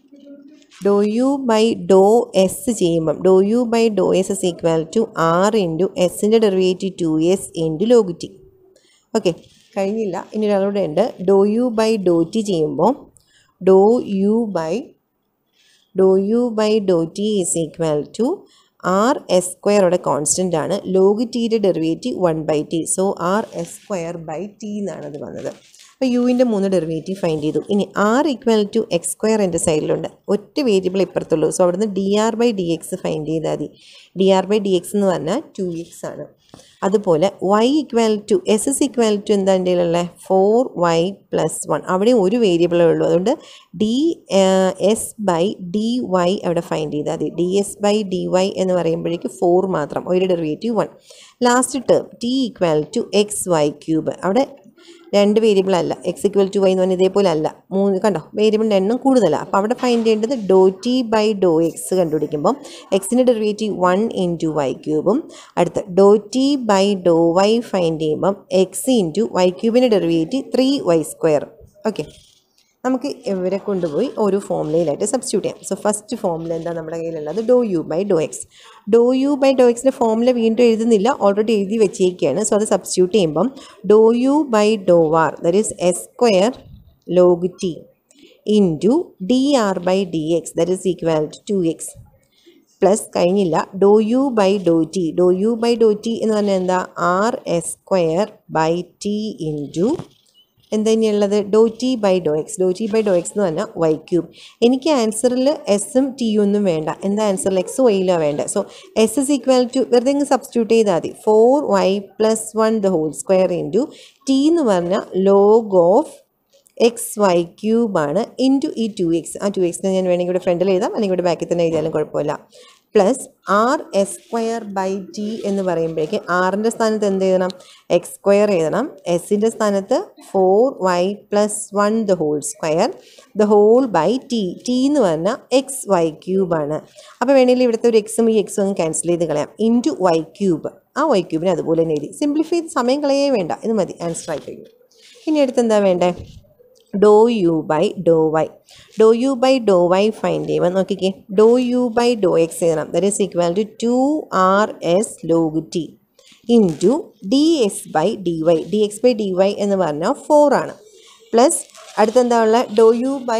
doe u by doe s ചെയ്യുമ്പം doe u by doe s is equal to r into എസിൻ്റെ derivative two s into log t okay കഴിഞ്ഞില്ല ഇനി ഒരാളൂടെ ഉണ്ട് doe u by doe t ചെയ്യുമ്പോൾ doe u by doe u by doe t is equal to r s square അവിടെ constant ആണ് log ടിയുടെ derivative one by t so r s square by t എന്നാണ് അത് വന്നത് അപ്പോൾ യുവിൻ്റെ മൂന്ന് ഡെറിവേറ്റീവ് ഫൈൻഡ് ചെയ്തു ഇനി r equal to X square എൻ്റെ സൈഡിലുണ്ട് ഒറ്റ വേരിയബിൾ ഇപ്പുറത്തുള്ളൂ സോ അവിടുന്ന് d r by d x find ചെയ്താൽ മതി d r by d x എന്ന് പറഞ്ഞാൽ ടു എക്സ് ആണ് അതുപോലെ y equal to s s equal to എന്താ എൻ്റെ ഉള്ളത് ഫോർ വൈ പ്ലസ് വൺ അവിടെയും ഒരു വേരിയബിളേ ഉള്ളൂ അതുകൊണ്ട് d s by d y അവിടെ ഫൈൻഡ് ചെയ്താൽ മതി d s by d y എന്ന് പറയുമ്പോഴേക്ക് ഫോർ മാത്രം ഒരു derivative one last term t equal to x y cube അവിടെ രണ്ട് വേരിയബിൾ അല്ല എക്സ് ഇക്വൽ ടു വൈ എന്ന് പറഞ്ഞാൽ ഇതേപോലെ അല്ല മൂന്ന് കണ്ടോ വേരിയബിളിൻ്റെ എണ്ണം കൂടുതലാണ് അപ്പോൾ അവിടെ ഫൈൻഡ് ചെയ്യേണ്ടത് doe t by Dr x കണ്ടുപിടിക്കുമ്പോൾ എക്സിൻ്റെ ഡെറിവേറ്റീവ് വൺ ഇൻറ്റു വൈ ക്യൂബും അടുത്ത് doe t by Dr y find ചെയ്യുമ്പം എക്സ് ഇൻറ്റു വൈ ക്യൂബിൻ്റെ derivative three y square okay നമുക്ക് ഇവരെ കൊണ്ടുപോയി ഒരു ഫോമുലയിലായിട്ട് സബ്സ്റ്റിറ്റ്യൂട്ട് ചെയ്യാം സോ ഫസ്റ്റ് ഫോമുല എന്താ നമ്മുടെ കയ്യിലുള്ളത് doe u by Dr x doe u by doe എക്സിൻ്റെ ഫോമുല വീണ്ടും എഴുതുന്നില്ല ഓൾറെഡി എഴുതി വെച്ചേക്കാണ് സോ അത് സബ്സ്റ്റിറ്റ്യൂട്ട് ചെയ്യുമ്പം doe u by Dr r that is s square log t into d r by d x that is equal to two x plus കഴിഞ്ഞില്ല doe u by doe t doe u by doe t എന്ന് പറഞ്ഞാൽ എന്താ r s square by t into എന്താ ഇനിയുള്ളത് doe t by Dr x doe t by Dr x എന്ന് പറഞ്ഞാൽ Y cube എനിക്ക് ആൻസറിൽ എസും ടിയും ഒന്നും വേണ്ട എന്താ ആൻസറിൽ എക്സ് വൈയിലാണ് വേണ്ട so s is equal to വെറുതെ ഇങ്ങ് സബ്സ്റ്റിറ്റ്യൂട്ട് ചെയ്താൽ മതി four y plus one the whole square into t എന്ന് പറഞ്ഞാൽ ലോഗ് ഓഫ് എക്സ് വൈ ക്യൂബാണ് ഇൻറ്റു ഈ ടു എക്സ് ആ ടു എക്സിനെ ഞാൻ വേണമെങ്കിൽ ഇവിടെ ഫ്രണ്ടിൽ എഴുതാം അല്ലെങ്കിൽ ഇവിടെ ബാക്കിൽ തന്നെ എഴുതിയാലും കുഴപ്പമില്ല plus r s square by t എന്ന് പറയുമ്പോഴേക്ക് ആറിൻ്റെ സ്ഥാനത്ത് എന്ത് എഴുതണം എക്സ് സ്ക്വയർ എഴുതണം എസിൻ്റെ സ്ഥാനത്ത് four y plus one the whole square the whole by t t എന്ന് പറഞ്ഞാൽ എക്സ് വൈ ക്യൂബാണ് അപ്പോൾ വേണമെങ്കിൽ ഇവിടുത്തെ ഒരു എക്സും ഈ എക്സും അങ്ങ് ക്യാൻസൽ ചെയ്ത് കളയാം ഇൻറ്റു വൈ ക്യൂബ് ആ വൈ ക്യൂബിനെ അതുപോലെ തന്നെ എഴുതി സിംപ്ലിഫൈ ചെയ്ത് സമയം കളയേ വേണ്ട ഇത് മതി ആൻസർ ആയി കഴിഞ്ഞു ഇനി അടുത്ത് എന്താ വേണ്ടേ doe u by Dr y doe u by Dr y find ചെയ്യുമ്പോൾ നോക്കിക്കേ doe u by Dr x എഴുതണം that is equal to two r s log t into d x by d y d x by d y എന്ന് പറഞ്ഞാൽ four ആണ് plus അടുത്തെന്താ ഉള്ളത് doe u by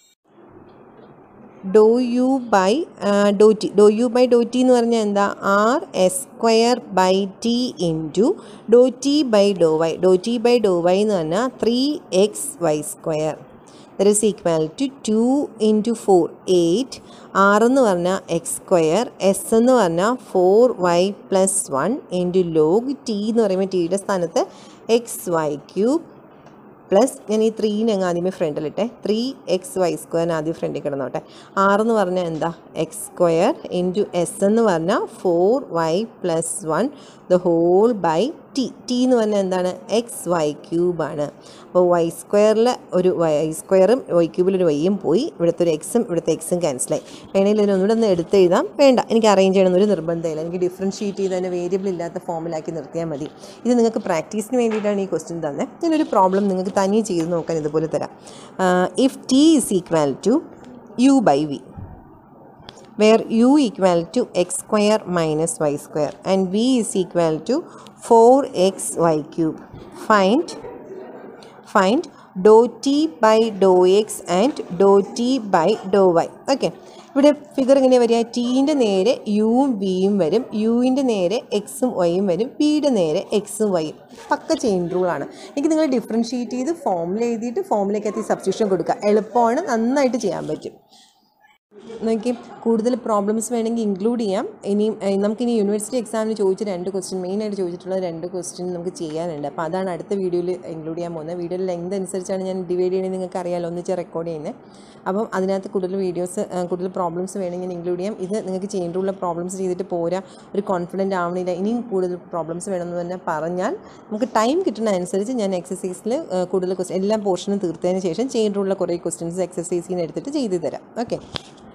doe u by doe t doe u by doe t എന്ന് പറഞ്ഞാൽ എന്താ r s square by t into doe t by Dr y doe t by Dr y എന്ന് പറഞ്ഞാൽ three x y square there is equal to two into four eight r എന്ന് പറഞ്ഞാൽ x square s എന്ന് പറഞ്ഞാൽ four y plus one into log t എന്ന് പറയുമ്പോൾ ടിയുടെ സ്ഥാനത്ത് എക്സ് വൈ ക്യൂബ് പ്ലസ് ഞാൻ ഈ ത്രീനെ അങ്ങ് ആദ്യമേ ഫ്രണ്ടിലിട്ടെ ത്രീ എക്സ് വൈ സ്ക്വയറിന് ആദ്യം ഫ്രണ്ടിൽ കിടന്നോട്ടെ ആറ് എന്ന് പറഞ്ഞാൽ എന്താ എക്സ് സ്ക്വയർ ഇൻറ്റു എസ് എന്ന് പറഞ്ഞാൽ four y plus one the whole by t t എന്ന് പറഞ്ഞാൽ എന്താണ് എക്സ് വൈ ക്യൂബാണ് അപ്പോൾ വൈ സ്ക്വയറിൽ ഒരു വൈ സ്ക്വയറും വൈ ക്യൂബിൽ ഒരു വൈയും പോയി ഇവിടുത്തെ ഒരു എക്സും ഇവിടുത്തെ എക്സും ക്യാൻസലായി വേണമെങ്കിൽ ഇതിനൊന്നുകൂടെ ഒന്ന് എടുത്തെഴുതാം വേണ്ട എനിക്ക് അറേഞ്ച് ചെയ്യണമെന്നൊരു നിർബന്ധമില്ല എനിക്ക് ഡിഫറൻഷ്യേറ്റ് ചെയ്ത് തന്നെ വേരിയബിൾ ഇല്ലാത്ത ഫോമിലാക്കി നിർത്തിയാൽ മതി ഇത് നിങ്ങൾക്ക് പ്രാക്ടീസിന് വേണ്ടിയിട്ടാണ് ഈ ക്വസ്റ്റ്യൻ തന്നെ ഞാനൊരു പ്രോബ്ലം നിങ്ങൾക്ക് തനിയെ ചെയ്ത് നോക്കാൻ ഇതുപോലെ തരാം if t is equal to u by v where u equal to x square minus y square and v is equal to 4xy cube. Find find dou t by dou x and dou t by dou y. Okay. ഇവിടെ figure എങ്ങനെയാണ് വരിക ടീൻ്റെ നേരെ യുവും വിയും വരും യുവിൻ്റെ നേരെ എക്സും വൈയും വരും വിയുടെ നേരെ എക്സും വൈയും പക്ക ചെയിൻ റൂളാണ് എനിക്ക് നിങ്ങൾ ഡിഫറൻഷ്യേറ്റ് ചെയ്ത് ഫോമിൽ എഴുതിയിട്ട് ഫോമിലേക്കകത്ത് സബ്സ്റ്റിറ്റ്യൂഷൻ കൊടുക്കുക എളുപ്പമാണ് നന്നായിട്ട് ചെയ്യാൻ പറ്റും നോക്കി കൂടുതൽ പ്രോബ്ലംസ് വേണമെങ്കിൽ ഇൻക്ലൂഡ് ചെയ്യാം ഇനിയും ഏഹ്, നമുക്കിനി യൂണിവേഴ്സിറ്റി എക്സാമിന് ചോദിച്ച രണ്ട് ക്വസ്റ്റ്യൻ മെയിനായിട്ട് ചോദിച്ചിട്ടുള്ള രണ്ട് ക്വസ്റ്റ്യൻ നമുക്ക് ചെയ്യാനുണ്ട് അപ്പോൾ അതാണ് അടുത്ത വീഡിയോയിൽ ഇൻക്ലൂഡ് ചെയ്യാൻ പോകുന്നത് വീഡിയോയിൽ ലെങ്ത് അനുസരിച്ചാണ് ഞാൻ ഡിവൈഡ് ചെയ്യണമെന്ന് നിങ്ങൾക്ക് അറിയാമല്ലോ ഒന്നിച്ച് റെക്കോർഡ് ചെയ്യുന്നത് അപ്പം അതിനകത്ത് കൂടുതൽ വീഡിയോസ് കൂടുതൽ പ്രോബ്ലംസ് വേണമെങ്കിൽ ഞാൻ ഇൻക്ലൂഡ് ചെയ്യാം ഇത് നിങ്ങൾക്ക് ചെയ്യേണ്ടുള്ള പ്രോബ്ലംസ് ചെയ്തിട്ട് പോരാ ഒരു കോൺഫിഡൻറ്റ് ആവണില്ല ഇനിയും കൂടുതൽ പ്രോബ്ലംസ് വേണമെന്ന് തന്നെ പറഞ്ഞാൽ നമുക്ക് ടൈം കിട്ടുന്ന അനുസരിച്ച് ഞാൻ എക്സസൈസിൽ കൂടുതൽ ക്വസ്റ്റ്യൻ എല്ലാ പോർഷനും തീർത്തതിന് ശേഷം ചെയ്യേണ്ടുള്ള കുറേ ക്വസ്റ്റ്യൻസ് എക്സസൈസിൽ നിന്ന് എടുത്തിട്ട് ചെയ്തു തരാം ഓക്കെ